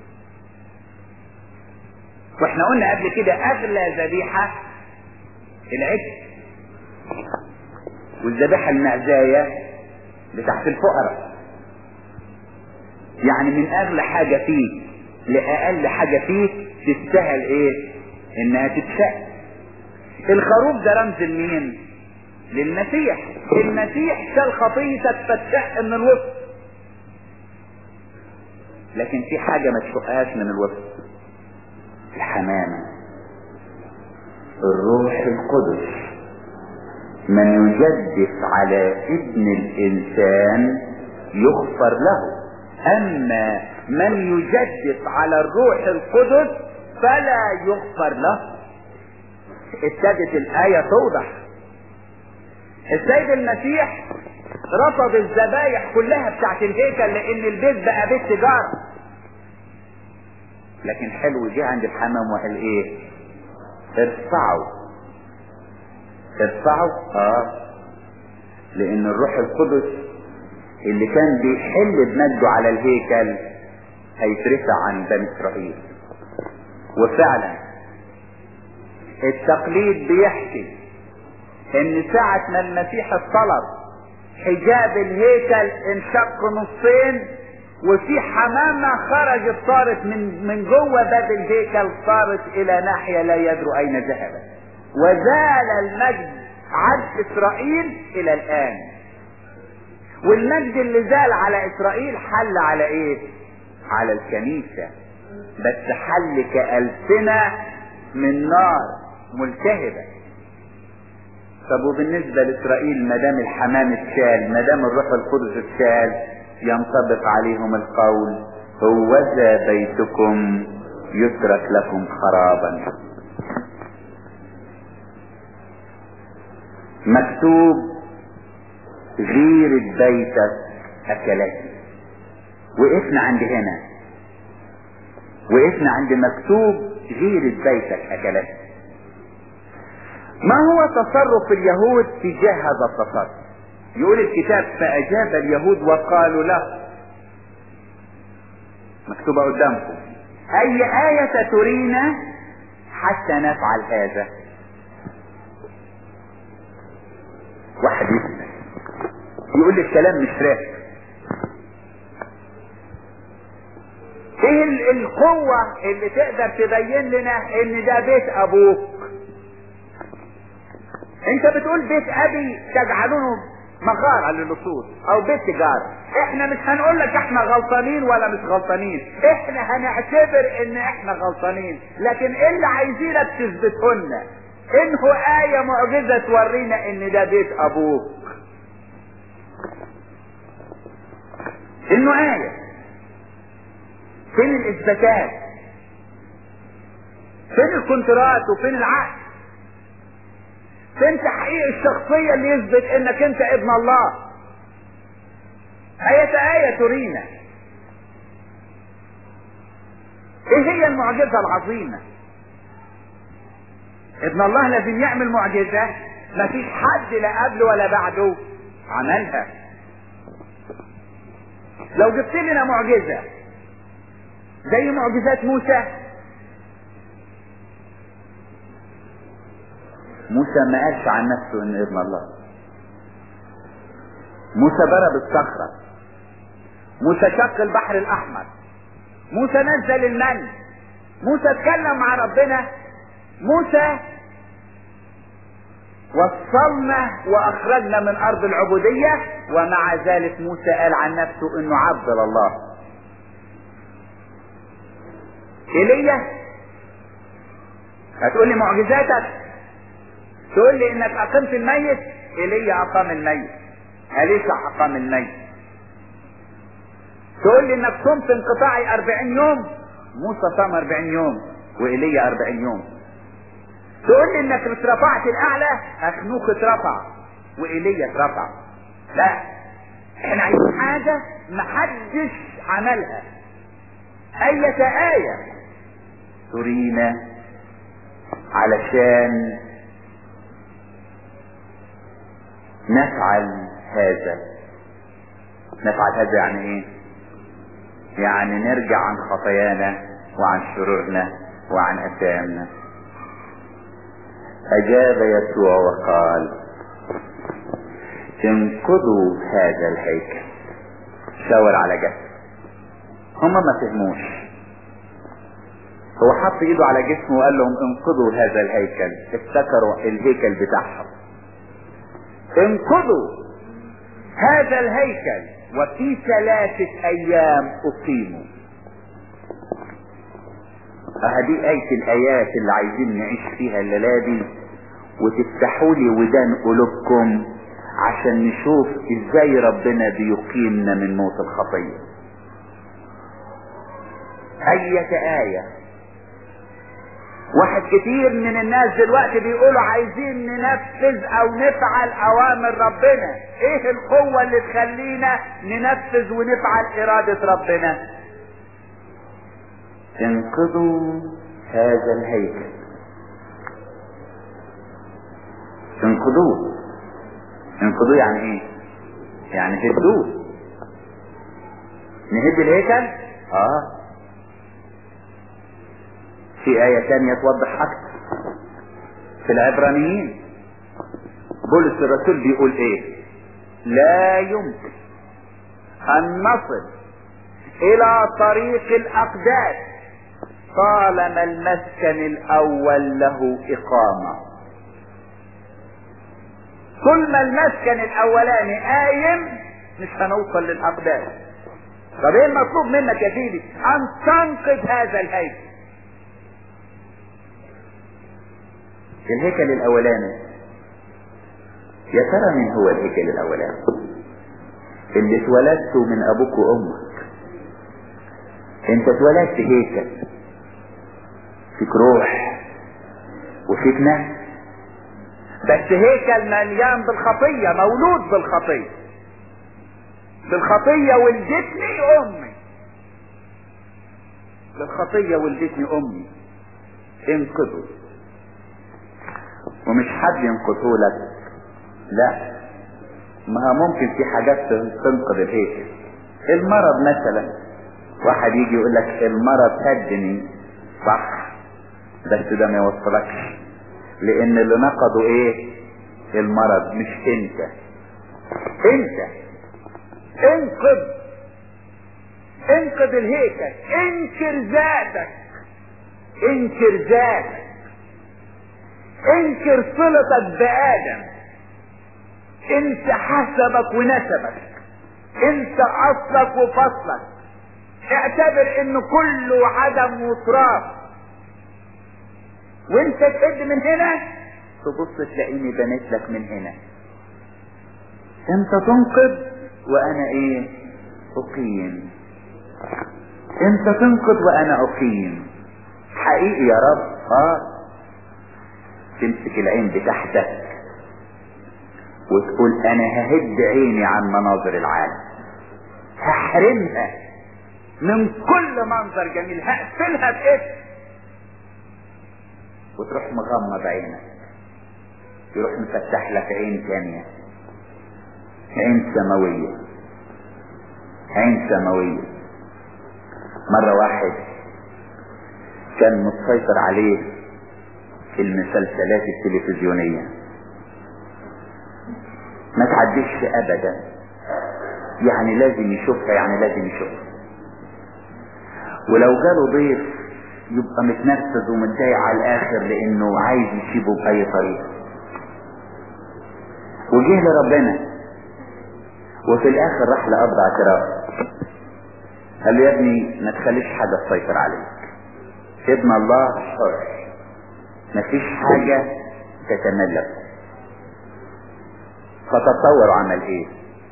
واحنا قلنا قبل كده اغلى ذبيحة العجل والذبيحة المعزاية بتاعت الفقراء يعني من اغلى حاجة فيه لاقل حاجة فيه تستاهل ايه انها تتشق الخروف ده رمز لمين للمسيح المسيح شال خطيتك فتشق من الوسط لكن في حاجة ما تشقهاش من الوسط الحمامة الروح القدس من يجدف على ابن الانسان يغفر له اما من يجدف على الروح القدس فلا يغفر له ابتدت الايه توضح السيد المسيح رفض الذبايح كلها بتاعت الهيكل لان البيت بقى بيت تجاره لكن حلو جه عند الحمام وقال ايه ارفعوا ارفعوا اه لان الروح القدس اللي كان بيحل بمجده على الهيكل هيترفع عن بني اسرائيل وفعلا التقليد بيحكي ان ساعة ما المسيح اطلب حجاب الهيكل انشق نصين وفي حمامة خرجت صارت من من جوه باب الهيكل صارت الى ناحية لا يدروا اين ذهبت وزال المجد عن اسرائيل الى الان والمجد اللي زال على اسرائيل حل على ايه على الكنيسة بس حل كألسنة من نار ملتهبة طب وبالنسبة لإسرائيل ما دام الحمام اتشال ما دام الروح القدس اتشال ينطبق عليهم القول هوذا بيتكم يترك لكم خرابا مكتوب غيرة بيتك أكلتي وقفنا عند هنا وقفنا عند مكتوب غيرة بيتك أكلتي ما هو تصرف اليهود تجاه هذا التصرف يقول الكتاب فأجاب اليهود وقالوا له مكتوبة قدامكم أي آية ترينا حتى نفعل هذا واحد يسمع يقول لي الكلام مش راكب ايه ال- القوة اللي تقدر تبين لنا ان ده بيت ابوك انت بتقول بيت ابي تجعلونه مغارة للصوص او بيت تجارة احنا مش هنقول لك احنا غلطانين ولا مش غلطانين احنا هنعتبر ان احنا غلطانين لكن ايه اللي عايزينك تثبته لنا انه آية معجزة تورينا ان ده بيت ابوك انه آية فين الاثباتات فين الكونترات وفين العقد فين تحقيق الشخصية اللي يثبت انك انت ابن الله آية آية ترينا ايه هي المعجزة العظيمة ابن الله لازم يعمل معجزة مفيش حد لا قبله ولا بعده عملها لو جبت لنا معجزة زي معجزات موسى موسى ما قالش عن نفسه انه ابن الله موسى ضرب الصخرة موسى شق البحر الاحمر موسى نزل المن موسى اتكلم مع ربنا موسى وصلنا واخرجنا من ارض العبودية ومع ذلك موسى قال عن نفسه انه عبد الله ايليا هتقول لي معجزاتك تقول لي انك اقمت الميت ايليا اقام الميت اليسع اقام الميت تقول لي انك صمت انقطاعي اربعين يوم موسى صام اربعين يوم وايليا اربعين يوم تقول لي انك اترفعت الاعلى اخنوك اترفع وايليا اترفع لا احنا عايزين حاجة محدش عملها اية آية ترينا علشان نفعل هذا نفعل هذا يعني ايه يعني نرجع عن خطايانا وعن شرورنا وعن اثامنا اجاب يسوع وقال انقضوا هذا الهيكل شاور على جسم هما ما فهموش هو حط ايده على جسمه وقال لهم انقضوا هذا الهيكل افتكروا الهيكل بتاعهم انقضوا هذا الهيكل وفي ثلاثة ايام اقيموا هذه آية الآيات اللي عايزين نعيش فيها الليلة دي وتفتحوا لي ودان قلوبكم عشان نشوف ازاي ربنا بيقيمنا من موت الخطية أية آية واحد كتير من الناس دلوقتي بيقولوا عايزين ننفذ او نفعل اوامر ربنا ايه القوة اللي تخلينا ننفذ ونفعل ارادة ربنا انقذوا هذا الهيكل انقذوه انقذوه يعني ايه يعني هدوه نهد الهيكل اه في آية تانية توضح أكتر في العبرانيين بولس الرسول بيقول ايه لا يمكن ان نصل الى طريق الاقداس طالما المسكن الاول له اقامة كل ما المسكن الاولاني قايم مش هنوصل للاقداس طب ايه المطلوب منك يا سيدي ان تنقذ هذا الهيكل الهيكل الاولاني يا ترى من هو الهيكل الاولاني اللي اتولدته من ابوك وامك انت اتولدت هيكل فيك روح وفيك نفس بس هيكل مليان بالخطية مولود بالخطية بالخطية ولدتني امي بالخطية ولدتني امي انقذوا ومش حد ينقذه لك لا ما ممكن في حاجات تنقذ الهيكل المرض مثلا واحد يجي يقول لك المرض هدني صح بس ده ما يوصلكش لان اللي نقضه ايه المرض مش انت انت انقذ انقذ الهيكل انكر ذاتك انكر ذاتك انكر صلتك بآدم انت حسبك ونسبك انت اصلك وفصلك اعتبر ان كله عدم وتراب وانت تهد من هنا تبص تلاقيني بنيت لك من هنا انت تنقذ وانا ايه اقيم انت تنقذ وانا اقيم حقيقي يا رب اه تمسك العين بتاعتك وتقول انا ههد عيني عن مناظر العالم هحرمها من كل منظر جميل هقفلها باسم وتروح مغمض عينك يروح مفتح لك عين تانية عين سماوية عين سماوية مرة واحد كان متسيطر عليه في المسلسلات التلفزيونية ما تعديش ابدا يعني لازم يشوفها يعني لازم يشوفها ولو جاله ضيف يبقى متنفذ ومتضايق على الاخر لانه عايز يسيبه باي طريقه وجه لربنا وفي الاخر راح لاب اعتراف قال له يا ابني ما تخليش حاجه تسيطر عليك ابن الله حر مفيش حاجة تتملك فتصور عمل ايه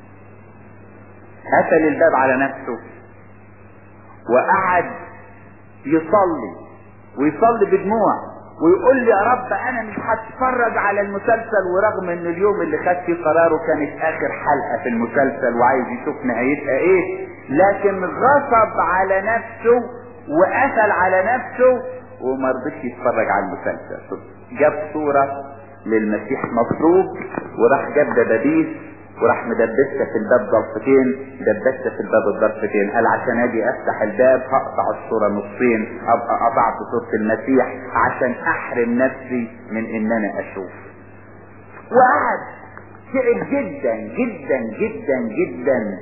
قفل الباب على نفسه وقعد يصلي ويصلي بدموع ويقول لي يا رب انا مش هتفرج على المسلسل ورغم ان اليوم اللي خد فيه قراره كانت اخر حلقة في المسلسل وعايز يشوف نهايتها ايه لكن غصب على نفسه وقفل على نفسه وما رضيش يتفرج على المسلسل جاب صورة للمسيح مصلوب وراح جاب دبابيس وراح مدبسها في الباب ضرفتين دبسها في الباب الضرفتين قال عشان اجي افتح الباب هقطع الصورة نصين ابقى قطعت صورة المسيح عشان احرم نفسي من ان انا اشوف وقعد تعب جدا جدا جدا جدا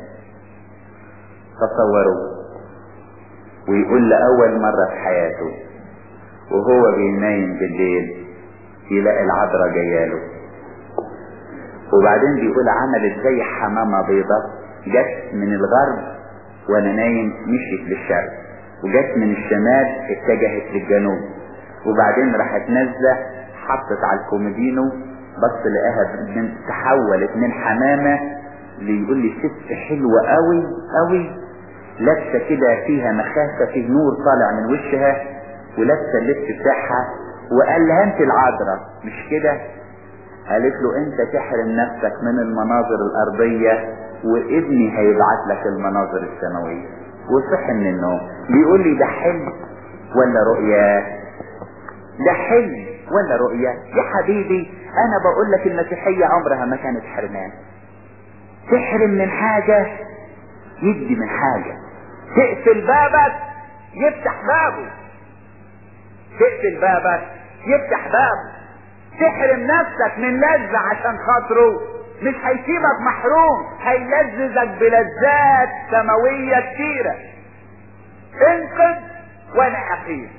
تصوروا ويقول لأول مرة في حياته وهو بينايم بالليل يلاقي العذراء جاياله وبعدين بيقول عملت زي حمامة بيضة جت من الغرب وانا نايم مشيت للشرق وجت من الشمال اتجهت للجنوب وبعدين راحت نازلة حطت على الكومودينو بص لقاها من تحولت من حمامة ليقول لي ست حلوة قوي قوي لابسة كده فيها مخافة فيه نور طالع من وشها ولابسة اللبس بتاعها وقال لها انت العذراء مش كده قالت له انت تحرم نفسك من المناظر الارضية وابني هيبعت لك المناظر السماوية وصح من النوم بيقول لي ده حلم ولا رؤيا ده حلم ولا رؤيا يا حبيبي انا بقول لك المسيحية عمرها ما كانت حرمان تحرم من حاجة يدي من حاجة تقفل بابك يفتح بابه تقفل بابك يفتح بابه تحرم نفسك من لذة عشان خاطره مش هيسيبك محروم هيلذذك بلذات سماوية كتيرة انقذ وانا حقير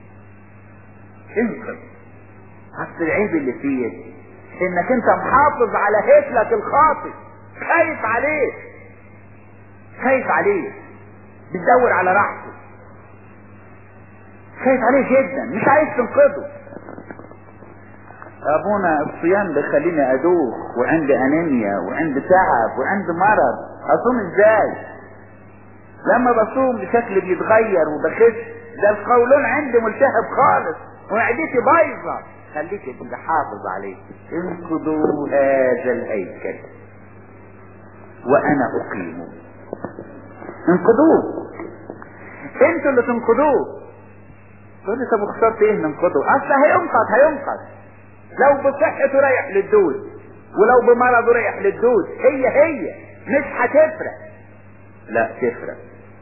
انقذ اصل العيب اللي فيه انك انت محافظ على هيكلك الخاطئ خايف عليه خايف عليه بتدور على راحته خايف عليه جدا مش عايز تنقذه ابونا الصيام بيخليني ادوخ وعندي انيميا وعندي تعب وعندي مرض اصوم ازاي لما بصوم بشكل بيتغير وبخس ده القولون عندي ملتهب خالص ومعدتي بايظه خليك انت حافظ عليه انقذوا هذا الهيكل وانا اقيمه انقذوه انتوا اللي تنقذوه تقول لي طب اخترت ايه ننقذه اصل هينقذ هينقذ لو بصحته رايح للدود ولو بمرضه رايح للدود هي هي مش هتفرق لا تفرق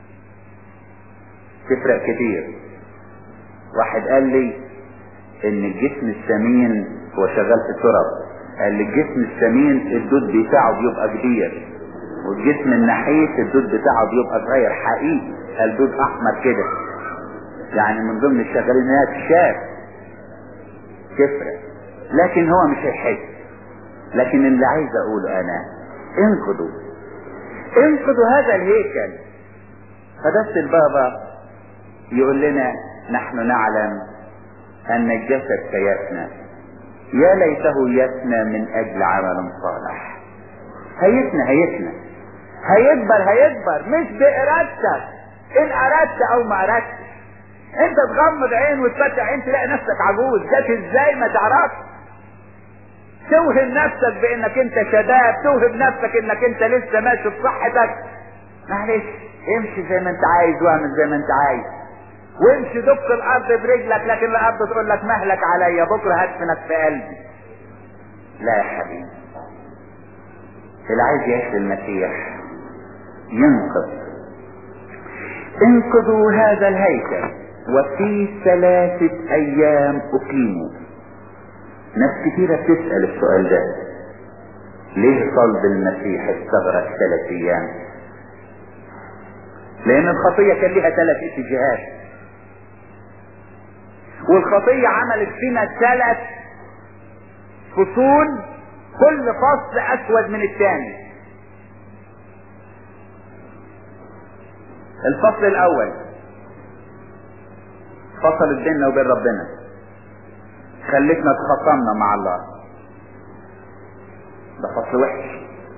تفرق كتير واحد قال لي ان الجسم السمين هو شغال في التراب قال لي الجسم السمين الدود بتاعه بيبقى كبير والجسم النحيف الدود بتاعه بيبقى صغير حقيقي الدود احمر كده يعني من ضمن الشغالين هي تشاف تفرق لكن هو مش هيحس لكن اللي عايز اقوله انا انقذوا انقذوا هذا الهيكل فبس البابا يقول لنا نحن نعلم ان الجسد سيفنى يا ليته يفنى من اجل عمل صالح هيفنى هيفنى هيكبر هيكبر مش بارادتك ان اردت او ما اردتش انت تغمض عين وتفتح عين تلاقي نفسك عجوز جت ازاي ما تعرفش توهم نفسك بانك انت شباب توهم نفسك انك انت لسه ماشي بصحتك معلش امشي زي ما انت عايز واعمل زي ما انت عايز وامشي دق الارض برجلك لكن الارض تقول لك مهلك عليا بكره هدفنك في قلبي لا يا حبيبي اللي عايز يعيش المسيح ينقذ انقذوا هذا الهيكل وفي ثلاثة ايام اقيموا ناس كتيرة بتسأل السؤال ده ليه صلب المسيح استغرق ثلاث ايام لان الخطية كان لها ثلاث اتجاهات والخطية عملت فينا ثلاث فصول كل فصل اسود من الثاني الفصل الاول فصلت بيننا وبين ربنا خلتنا اتخاصمنا مع الله ده فصل وحش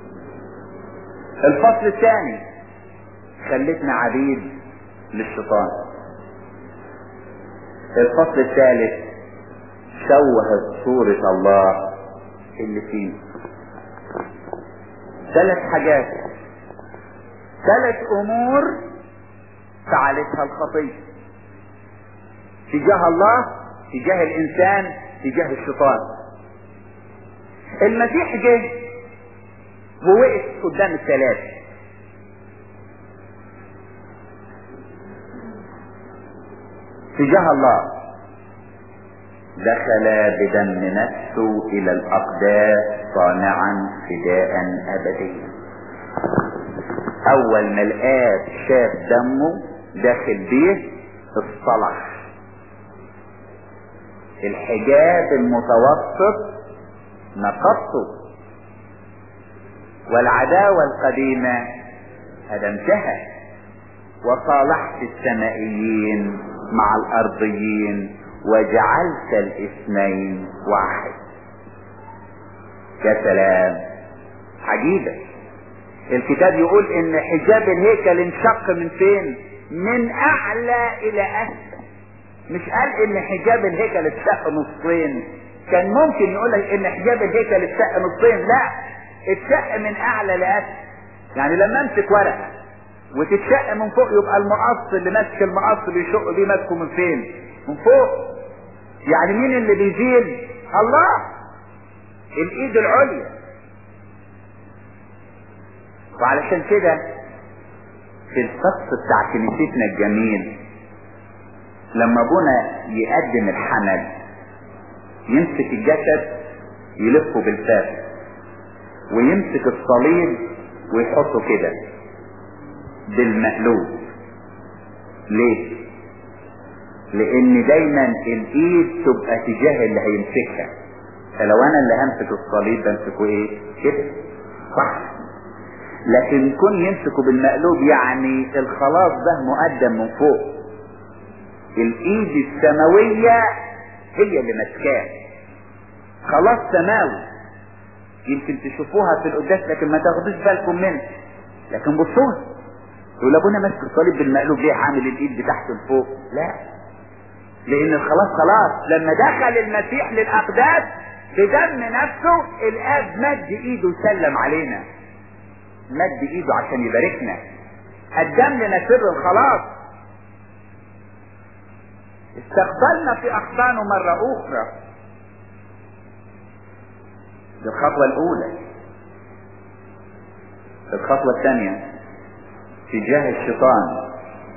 الفصل الثاني خلتنا عبيد للشيطان الفصل الثالث شوهت صورة الله اللي فيه ثلاث حاجات ثلاث امور فعلتها الخطية تجاه الله تجاه الانسان تجاه الشيطان المسيح جه ووقف قدام الثلاثة تجاه الله دخل بدم نفسه الى الاقداس صانعا فداء ابديا اول ما الاب شاف دمه داخل بيه اصطلح الحجاب المتوسط نقضته والعداوة القديمة هدمتها وصالحت السمائيين مع الارضيين وجعلت الاثنين واحد يا سلام عجيبة الكتاب يقول ان حجاب الهيكل انشق من فين من اعلى الى اسفل مش قال ان حجاب الهيكل اتشق نصين كان ممكن يقول لك ان حجاب الهيكل اتشق نصين لا اتشق من اعلى لاسفل يعني لما امسك ورقه وتتشق من فوق يبقى المقص اللي ماسك المقص بيشق بيه ماسكه من فين من فوق يعني مين اللي بيزيل الله الايد العليا وعلشان كده في الفصل بتاع كنيستنا الجميل لما ابونا يقدم الحمل يمسك الجسد يلفه بالفاس ويمسك الصليب ويحطه كده بالمقلوب ليه لان دايما الايد تبقى تجاه اللي هيمسكها فلو انا اللي همسك الصليب بمسكه ايه كده صح لكن كون يمسكه بالمقلوب يعني الخلاص ده مقدم من فوق الايد السماوية هي اللي ماسكاه خلاص سماوي يمكن تشوفوها في القداس لكن ما تاخدوش بالكم منه لكن بصوها يقول ابونا ماسك الصليب بالمقلوب ليه عامل الايد بتاعته لفوق لا لان الخلاص خلاص لما دخل المسيح للاقداس بدم نفسه الاب مد ايده وسلم علينا مد ايده عشان يباركنا قدم لنا سر الخلاص استقبلنا في احضانه مرة اخرى دي الخطوة الاولى الخطوة الثانية تجاه الشيطان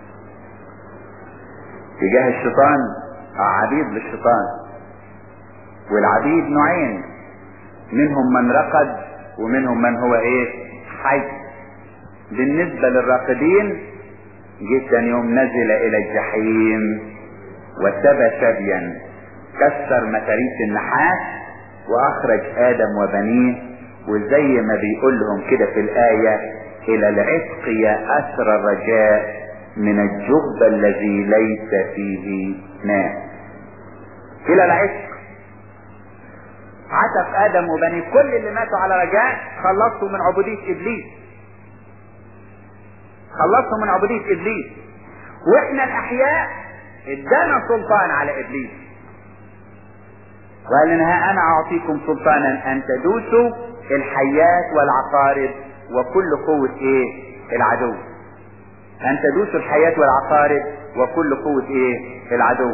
تجاه الشيطان عبيد للشيطان والعبيد نوعين منهم من رقد ومنهم من هو ايه حي بالنسبة للراقدين جدا يوم نزل الى الجحيم وسبى سبيا كسر متاريس النحاس واخرج ادم وبنيه وزي ما بيقول لهم كده في الايه الى العتق يا اسر الرجاء من الجب الذي ليس فيه ماء الى العتق عتق ادم وبني كل اللي ماتوا على رجاء خلصوا من عبودية ابليس خلصوا من عبودية ابليس واحنا الاحياء ادانا سلطان على ابليس وقال لنا انا اعطيكم سلطانا ان تدوسوا الحيات والعقارب وكل قوة ايه العدو ان تدوسوا الحياة والعقارب وكل قوة ايه العدو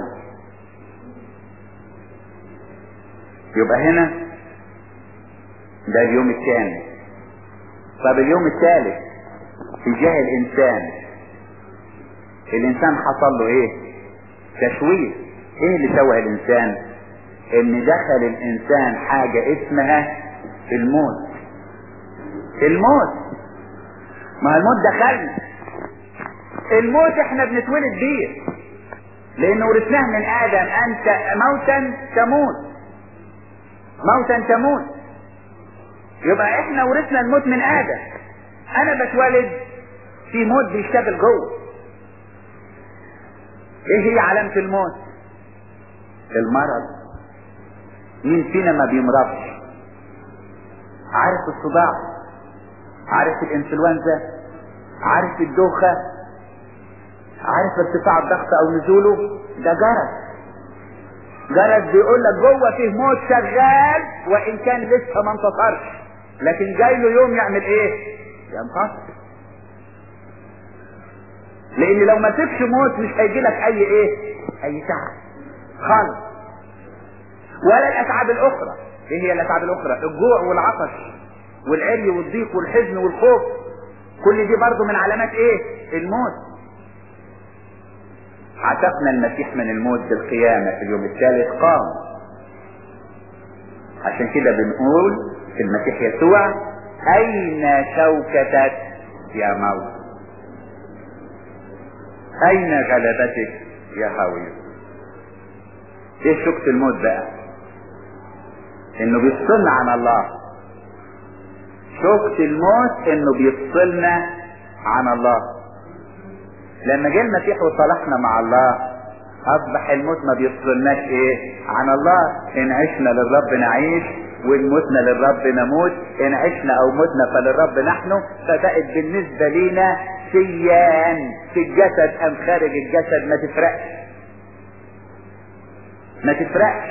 يبقى هنا ده اليوم الثاني طب اليوم الثالث تجاه الانسان الانسان حصل له ايه تشويه ايه اللي شوه الانسان ان دخل الانسان حاجة اسمها الموت الموت ما الموت دخلنا الموت احنا بنتولد بيه لان ورثناه من ادم انت موتا تموت موتا تموت يبقى احنا ورثنا الموت من ادم انا بتولد في موت بيشتغل جوه ايه هي علامة الموت المرض مين فينا ما بيمرضش عارف الصداع عارف الانفلونزا عارف الدوخة عارف ارتفاع الضغط او نزوله ده جرس جرس بيقول لك جوه فيه موت شغال وان كان لسه ما انتصرش لكن جاي له يوم يعمل ايه ينتصر لان لو ما سيبش موت مش هيجي لك اي ايه اي تعب خالص ولا الاتعاب الاخرى ايه هي الاتعاب الاخرى الجوع والعطش والعري والضيق والحزن والخوف كل دي برضو من علامات ايه الموت عتقنا المسيح من الموت بالقيامة في اليوم الثالث قام عشان كده بنقول في المسيح يسوع اين شوكتك يا موت اين غلبتك يا هاوية ايه شوكة الموت بقى انه بيفصلنا عن الله شوكة الموت انه بيفصلنا عن الله لما جه المسيح وصالحنا مع الله اصبح الموت ما بيفصلناش ايه عن الله ان عشنا للرب نعيش وان متنا للرب نموت ان عشنا او متنا فللرب نحن فبقت بالنسبة لينا سيان في الجسد ام خارج الجسد ما تفرقش ما تفرقش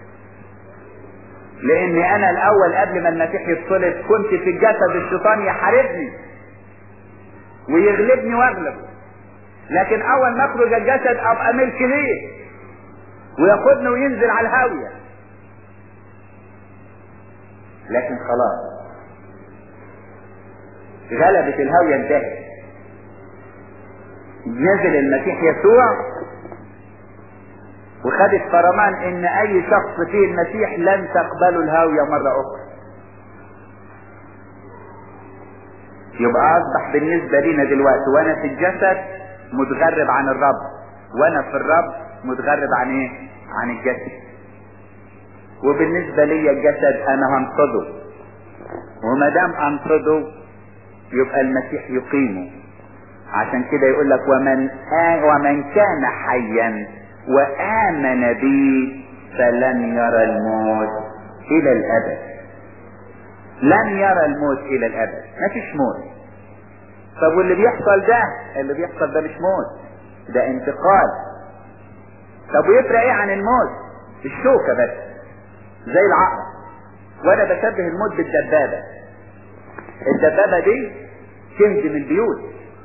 لاني انا الاول قبل ما المسيح يتصلب كنت في الجسد الشيطان يحاربني ويغلبني واغلبه لكن اول ما اخرج الجسد ابقى ملك ليه وياخدني وينزل على الهاوية لكن خلاص غلبت الهاوية انتهت نزل المسيح يسوع وخدت فرمان ان اي شخص فيه المسيح لن تقبله الهاوية مرة اخرى يبقى اصبح بالنسبة لنا دلوقتي وانا في الجسد متغرب عن الرب وانا في الرب متغرب عن ايه عن الجسد وبالنسبة لي الجسد انا هنقضه وما دام انقضه يبقى المسيح يقيمه عشان كده يقول لك ومن آه ومن كان حيا وآمن بي فلن يرى الموت إلى الأبد لن يرى الموت إلى الأبد مفيش موت طب واللي بيحصل ده اللي بيحصل ده مش موت ده انتقال طب ويفرق ايه عن الموت الشوكة بس زي العقرب وانا بشبه الموت بالدبابة الدبابة دي تهدم البيوت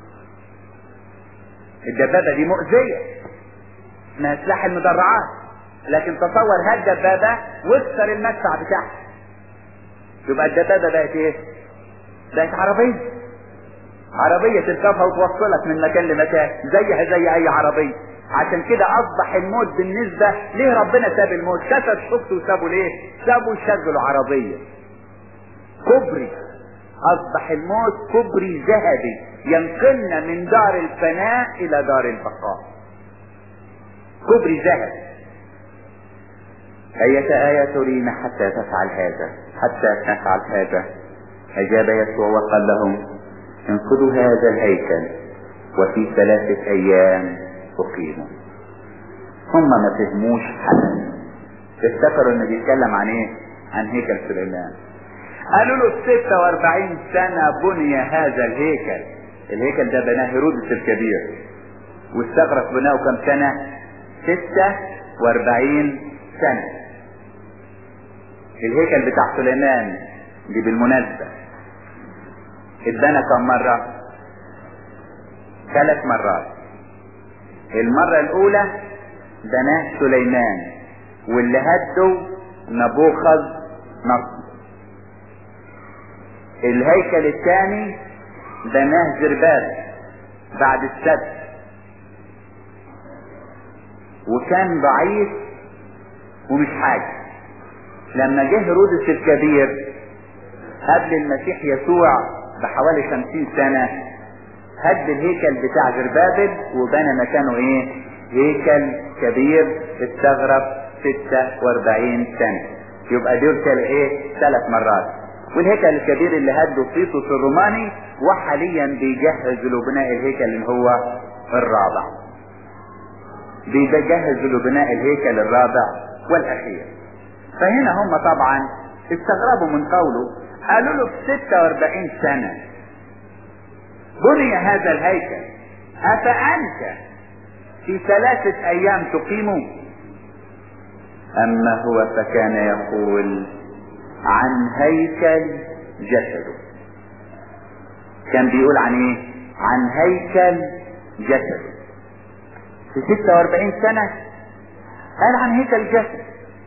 الدبابة دي مؤذية اسمها سلاح المدرعات لكن تصور هالدبابة واكسر المدفع بتاعها يبقى الدبابة بقت ايه بقت عربية عربية تركبها وتوصلك من مكان لمكان زيها زي اي عربية عشان كده اصبح الموت بالنسبة ليه ربنا ساب الموت كسر شفته وسابه ليه سابه يشغلوا عربية كبري اصبح الموت كبري ذهبي ينقلنا من دار الفناء الى دار البقاء كبري ذهبي أية آية ترينا حتى تفعل هذا حتى تفعل هذا أجاب يسوع وقال لهم انقذوا هذا الهيكل وفي ثلاثة أيام أقيموا هم ما فهموش حاجة افتكروا انه بيتكلم عن ايه عن هيكل سليمان قالوا له في 46 سنة بني هذا الهيكل الهيكل ده بناه هيرودس الكبير واستغرق بناه كم سنة 46 سنة الهيكل بتاع سليمان دي بالمناسبة اتبنى كم مرة ثلاث مرات المرة الاولى بناه سليمان واللي هده نبوخذ نصر الهيكل الثاني بناه زرباب بعد السد وكان ضعيف ومش حاجة لما جه هيرودس الكبير قبل المسيح يسوع بحوالي خمسين سنة هد الهيكل بتاع زربابل وبنى مكانه ايه هيكل كبير استغرق 46 سنة يبقى دول كان ايه ثلاث مرات والهيكل الكبير اللي هده تيتوس الروماني وحاليا بيجهز لبناء الهيكل اللي هو الرابع بيجهز لبناء الهيكل الرابع والاخير فهنا هم طبعا استغربوا من قوله قالوا له في 46 سنة بني هذا الهيكل أفأنت في ثلاثة أيام تقيمه اما هو فكان يقول عن هيكل جسده كان بيقول عن ايه عن هيكل جسده في 46 سنة قال عن هيكل جسد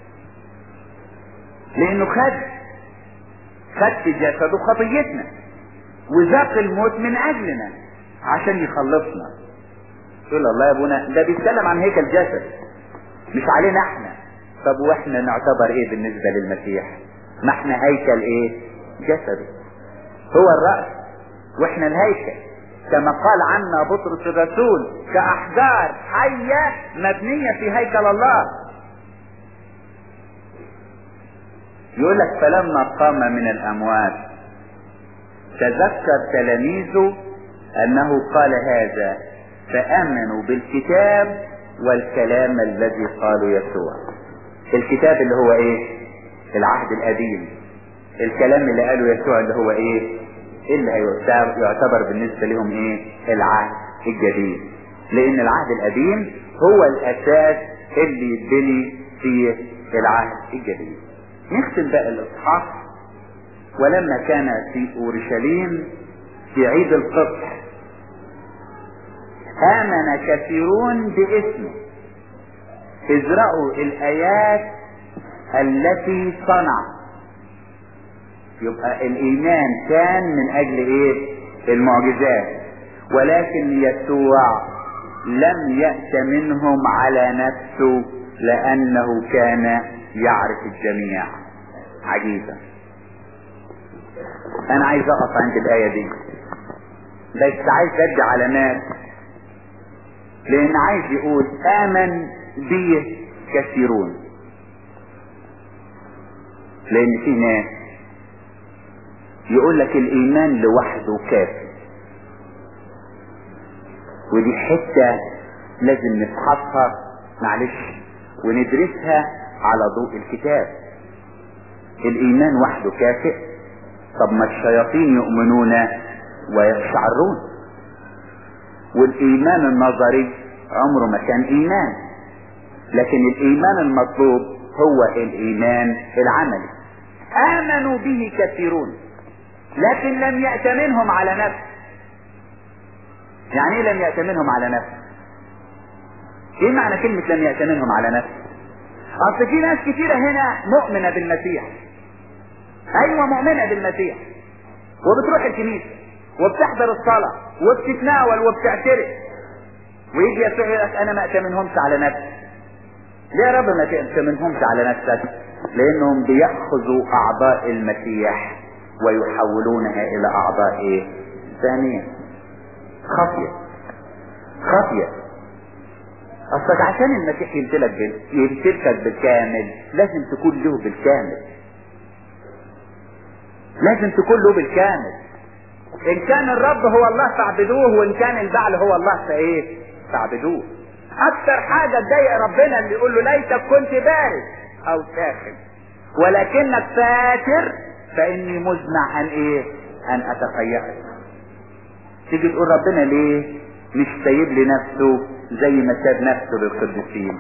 لانه خد خد في جسده خطيتنا وذاق الموت من اجلنا عشان يخلصنا تقول الله يا ابونا ده بيتكلم عن هيكل جسد مش علينا احنا طب واحنا نعتبر ايه بالنسبة للمسيح ما احنا هيكل ايه جسده هو الرأس واحنا الهيكل كما قال عنا بطرس الرسول كأحجار حية مبنية في هيكل الله يقول لك فلما قام من الأموات تذكر تلاميذه أنه قال هذا فآمنوا بالكتاب والكلام الذي قاله يسوع الكتاب اللي هو ايه العهد القديم الكلام اللي قاله يسوع اللي هو ايه اللي يعتبر بالنسبة لهم ايه العهد الجديد لان العهد القديم هو الاساس اللي يتبني في العهد الجديد نختم بقى الاصحاح ولما كان في اورشليم في عيد القطح امن كثيرون باسمه اذ رأوا الايات التي صنع يبقى الايمان كان من اجل ايه المعجزات ولكن يسوع لم يأت منهم على نفسه لانه كان يعرف الجميع عجيبة انا عايز اقف عند الاية دي بس عايز ادي علامات لان عايز يقول امن بي كثيرون لان في ناس يقول لك الايمان لوحده كافي ودي حتة لازم نفحصها معلش وندرسها على ضوء الكتاب الايمان وحده كافئ طب ما الشياطين يؤمنون ويشعرون والايمان النظري عمره ما كان ايمان لكن الايمان المطلوب هو الايمان العملي امنوا به كثيرون لكن لم يأتمنهم على نفس يعني ايه لم يأتمنهم على نفس ايه معنى كلمة لم يأتمنهم على نفس اصل في ناس كتيرة هنا مؤمنة بالمسيح ايوه مؤمنة بالمسيح وبتروح الكنيسة وبتحضر الصلاة وبتتناول وبتعترف ويجي يسوع يقول لك انا ما اتمنهمش على نفسي ليه يا رب ما تأتمنهمش على نفسك لانهم بيأخذوا اعضاء المسيح ويحولونها الى اعضاء ايه ثانية خفية خفية اصلك عشان المسيح يمتلك بال... يمتلكك بالكامل لازم تكون له بالكامل لازم تكون له بالكامل ان كان الرب هو الله فاعبدوه وان كان البعل هو الله فايه فاعبدوه اكثر حاجة تضايق ربنا اللي يقول له ليتك كنت بارد او ساخن ولكنك فاتر فاني مزمع ان ايه ان اتخيرك تيجي تقول ربنا ليه مش سايب لي نفسه زي ما ساب نفسه للقديسين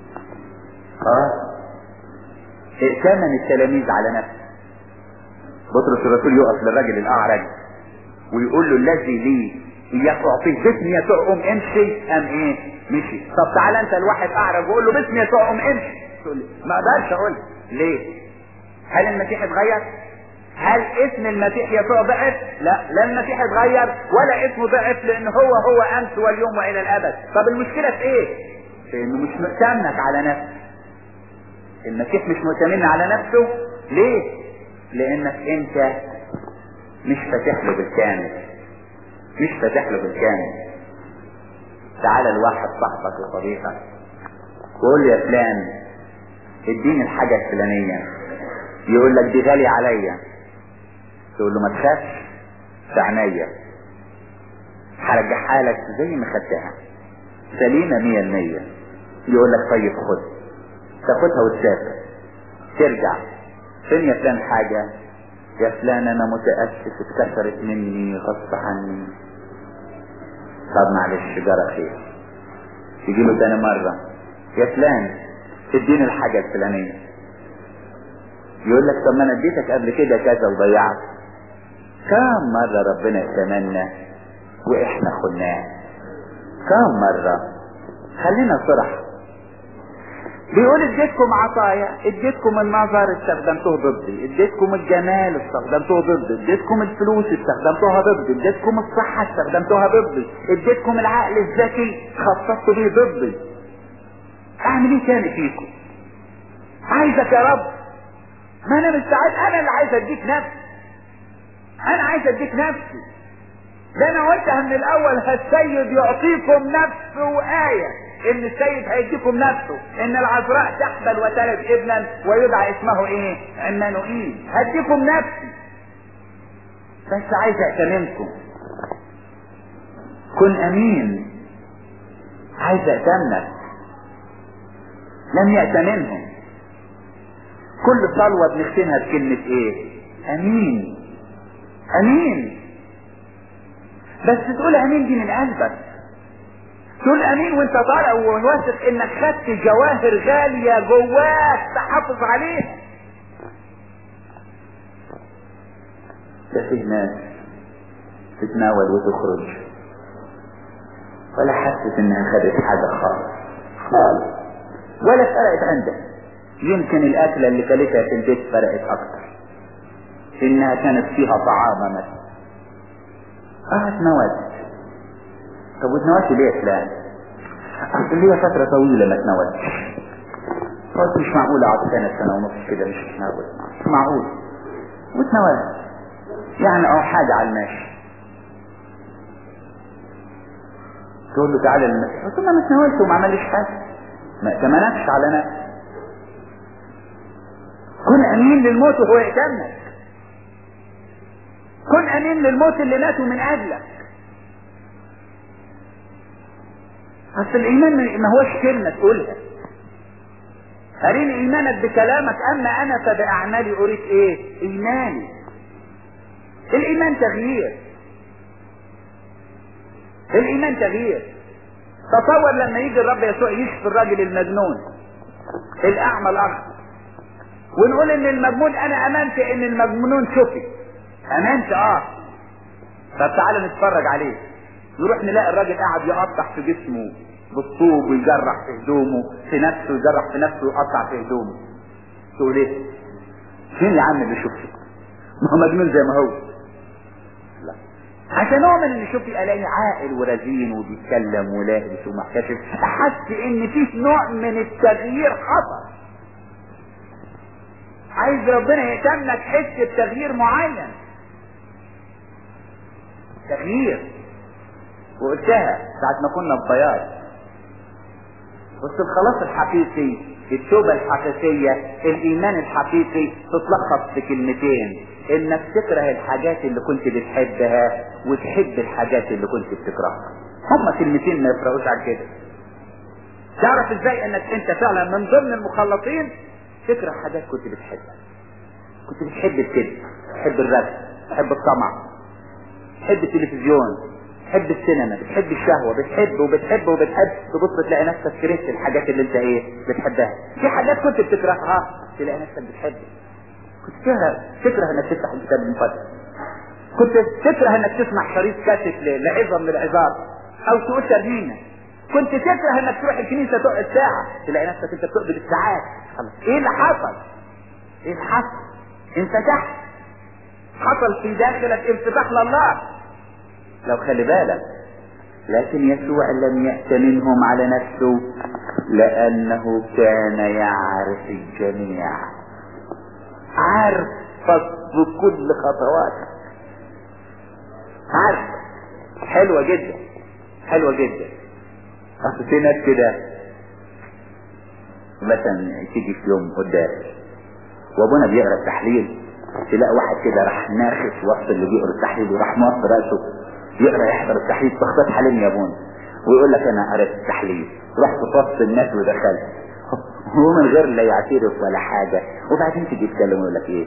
اه ائتمن التلاميذ على نفسه بطرس الرسول يقف للراجل الاعرج ويقول له الذي لي اياك اعطيه باسم يسوع قوم امشي ام ايه مشي طب تعالى انت الواحد اعرج وقول له باسم يسوع قوم امشي تقول لي ما اقدرش اقول ليه هل المسيح اتغير هل اسم المسيح يسوع ضعف لا لا المسيح اتغير ولا اسمه ضعف لان هو هو امس واليوم والى الابد طب المشكله في ايه في انه مش مؤتمنك على نفسه المسيح مش مؤتمن على نفسه ليه لانك انت مش فاتح له بالكامل مش فاتح له بالكامل تعالى لواحد صاحبك وصديقك وقول له يا فلان اديني الحاجة الفلانية يقول لك دي غالية عليا تقول له ما تخافش في عينيا هرجعها لك زي ما خدتها سليمة مية المية يقول لك طيب خد تاخدها وتسافر ترجع فين يا فلان حاجة يا فلان انا متأسف اتكسرت مني غصب عني طب معلش جرى خير يجي له تاني مرة يا فلان اديني الحاجة الفلانية يقول لك طب ما انا اديتك قبل كده كذا وضيعت كم مرة ربنا اتمنى واحنا خناه كم مرة خلينا صرح بيقول اديتكم عطايا اديتكم النظر استخدمتوه ضدي اديتكم الجمال استخدمتوه ضدي اديتكم الفلوس استخدمتوها ضدي اديتكم الصحة استخدمتوها ضدي اديتكم العقل الذكي خططتوا بيه ضدي اعمل ايه تاني فيكم عايزك يا رب ما انا مستعد انا اللي عايز اديك نفسي انا عايز اديك نفسي ده انا قلتها من الاول السيد يعطيكم نفسه وآية ان السيد هيديكم نفسه ان العذراء تحبل وتلد ابنا ويدعى اسمه ايه عمانوئيل هديكم نفسي بس عايز ائتمنكم كن امين عايز ائتمنك لم يأتمنهم كل صلوة بنختمها بكلمة ايه امين امين بس تقول امين دي من قلبك تقول امين وانت طالع وواثق انك خدت جواهر غالية جواك تحافظ عليها ده في ناس تتناول وتخرج ولا حست انها خدت حاجة خالص خالص ولا فرقت عندك يمكن الاكلة اللي كلتها في البيت فرقت اكتر انها كانت فيها طعامة مثلا اه اتناولت طب واتناولت ليه يا فلان؟ اصل ليا فترة طويلة ما اتناولتش قلت مش معقول اقعد سنة سنة ونص كده مش اتناول مش معقول واتناولت يعني اه حاجة على الماشي تقول له تعالى للمسيح قلت له ما اتناولت وما عملش حاجة ما ائتمنكش على نفسك كن امين للموت وهو يأتمنك كن امين للموت اللي ماتوا من اجلك اصل الايمان ما هوش كلمة تقولها اريني ايمانك بكلامك اما انا فباعمالي اريد ايه ايماني الايمان تغيير الايمان تغيير تصور لما يجي الرب يسوع يشفي الراجل المجنون الاعمى الاخر ونقول ان المجنون انا امنت ان المجنون شفي امنت اه طب تعالى نتفرج عليه نروح نلاقي الراجل قاعد يقطع في جسمه بالطوب ويجرح في هدومه في نفسه يجرح في نفسه ويقطع في هدومه تقول ايه فين يا عم اللي شفته ما هو مجنون زي ما هو لا عشان اؤمن ان شوفي الاقي عاقل ورزين وبيتكلم ولابس ومحتشم احس ان فيه نوع من التغيير حصل عايز ربنا يهتمك حس بتغيير معين تغيير وقلتها ساعة ما كنا في بياض بس الخلاص الحقيقي التوبة الحقيقية الإيمان الحقيقي تتلخص في كلمتين إنك تكره الحاجات اللي كنت بتحبها وتحب الحاجات اللي كنت بتكرهها هما كلمتين ما يفرقوش عن كده تعرف ازاي انك انت فعلا من ضمن المخلطين تكره حاجات كنت بتحبها كنت بتحب الكذب تحب الرسم تحب الطمع تحب التلفزيون تحب السينما بتحب الشهوة بتحب وبتحب وبتحب تبص تلاقي نفسك كرهت الحاجات اللي انت ايه بتحبها في حاجات كنت بتكرهها تلاقي نفسك بتحبها كنت تكره تكره انك تفتح الكتاب المقدس كنت تكره انك تسمع شريط كاسيت لعظة من العظات او تقول ترنيمة كنت تكره انك تروح الكنيسة تقعد ساعة تلاقي نفسك انت بتقبل الساعات خلاص ايه اللي حصل ايه اللي حصل انفتحت حصل في داخلك انفتاح لله لو خلي بالك لكن يسوع لم يأت منهم على نفسه لأنه كان يعرف الجميع عارفك بكل خطواتك عارف حلوة جدا حلوة جدا اصل في ناس كده مثلا تيجي في يوم قدامك وابونا بيقرا التحليل تلاقي واحد كده راح ناخس وسط اللي بيقرا التحليل وراح موطي راسه يقرا يحضر التحليل تخطيط حليم يا ابونا ويقول لك انا قريت التحليل رحت في وسط الناس ودخلت هو من غير لا يعترف ولا حاجة وبعدين تيجي تتكلم ويقول لك ايه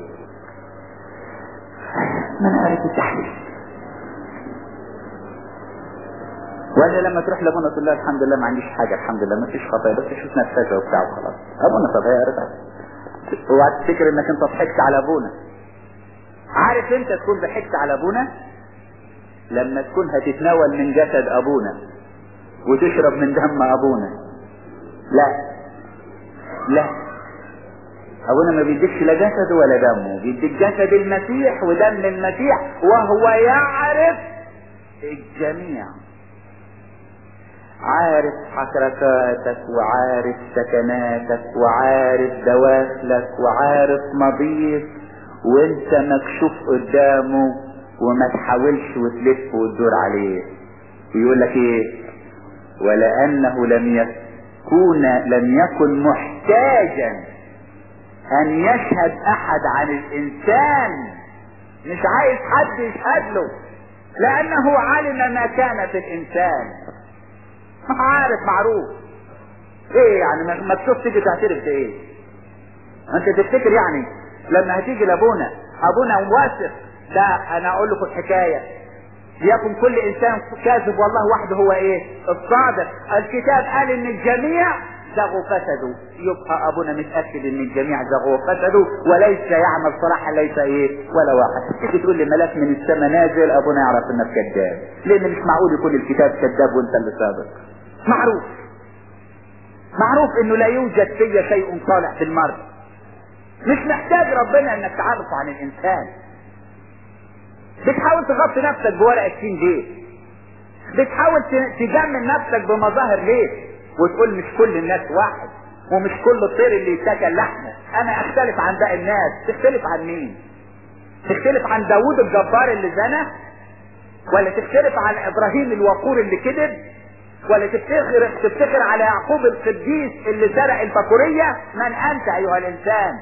ما انا قريت التحليل ولا لما تروح لابونا تقول له الحمد لله ما عنديش حاجه الحمد لله ما فيش خطايا بس شوف نفسها وبتاع وخلاص ابونا طب هي رفعت اوعى تفتكر انك انت ضحكت على ابونا عارف انت تكون ضحكت على ابونا لما تكون هتتناول من جسد ابونا وتشرب من دم ابونا لا لا ابونا ما بيديكش لا جسده ولا دمه بيديك جسد المسيح ودم المسيح وهو يعرف الجميع عارف حركاتك وعارف سكناتك وعارف دواخلك وعارف مضيق وانت مكشوف قدامه وما تحاولش وتلف وتدور عليه ويقول لك ايه ولانه لم يكون لم يكن محتاجا ان يشهد احد عن الانسان مش عايز حد يشهد له لانه علم ما كان في الانسان عارف معروف ايه يعني ما تشوف تيجي تعترف بايه انت تفتكر يعني لما هتيجي لابونا ابونا واثق ده انا اقول لكم الحكايه ليكن كل انسان كاذب والله وحده هو ايه الصادق الكتاب قال ان الجميع زغوا فسدوا يبقى ابونا متاكد ان الجميع زغوا فسدوا وليس يعمل صلاحا ليس ايه ولا واحد تيجي تقول لي ملاك من السماء نازل ابونا يعرف انك كذاب لان مش معقول يكون الكتاب كذاب وانت اللي صادق معروف معروف انه لا يوجد في شيء صالح في المرء مش محتاج ربنا انك تعرف عن الانسان بتحاول تغطي نفسك بورق السين ليه بتحاول تجمل نفسك بمظاهر ليه وتقول مش كل الناس واحد ومش كل الطير اللي يتاكل لحمه انا اختلف عن باقي الناس تختلف عن مين تختلف عن داوود الجبار اللي زنى ولا تختلف عن ابراهيم الوقور اللي كذب ولا تفتخر تفتخر على يعقوب القديس اللي سرق البكورية من انت ايها الانسان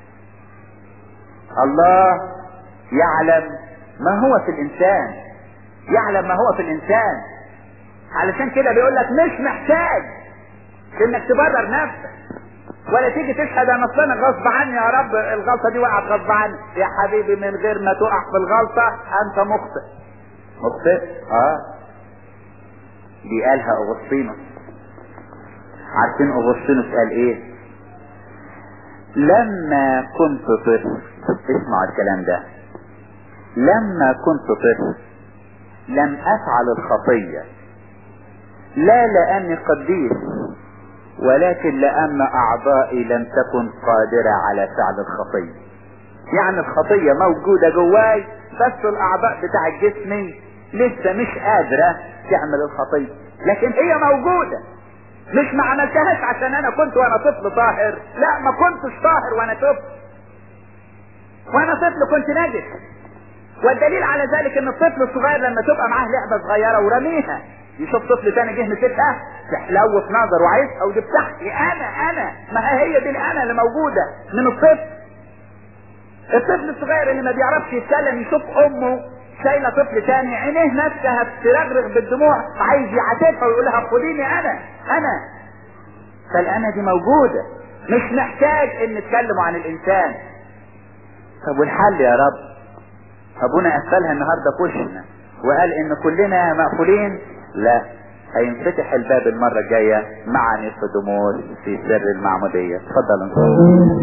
الله يعلم ما هو في الانسان يعلم ما هو في الانسان علشان كده بيقول لك مش محتاج انك تبرر نفسك ولا تيجي تشهد انا اصل انا غصب عني يا رب الغلطه دي وقعت غصب عني يا حبيبي من غير ما تقع في الغلطه انت مخطئ مخطئ اه دي قالها اغسطينوس عارفين اغسطينوس قال ايه لما كنت طفل اسمعوا الكلام ده لما كنت طفل لم افعل الخطيه لا لاني قديس ولكن لان اعضائي لم تكن قادره على فعل الخطيه يعني الخطيه موجوده جواي بس الاعضاء بتاع جسمي لسه مش قادره تعمل الخطيه لكن هي موجوده مش ما عملتهاش عشان انا كنت وانا طفل طاهر لا ما كنتش طاهر وانا طفل وانا طفل كنت نجس والدليل على ذلك ان الطفل الصغير لما تبقى معاه لعبه صغيره ورميها يشوف طفل تاني جه مسكها تحلو في نظره وعايزها ودي بتاعتي انا انا ما هي دي الانا اللي موجوده من الطفل الطفل الصغير اللي ما بيعرفش يتكلم يشوف امه شايله طفل تاني عينيه نفسها بترغرغ بالدموع عايز يعاتبها ويقول لها خديني انا انا فالانا دي موجوده مش محتاج ان نتكلموا عن الانسان طب والحل يا رب ابونا قفلها النهارده في وشنا وقال ان كلنا مقفولين لا هينفتح الباب المره الجايه مع نيقوديموس في سر المعموديه اتفضل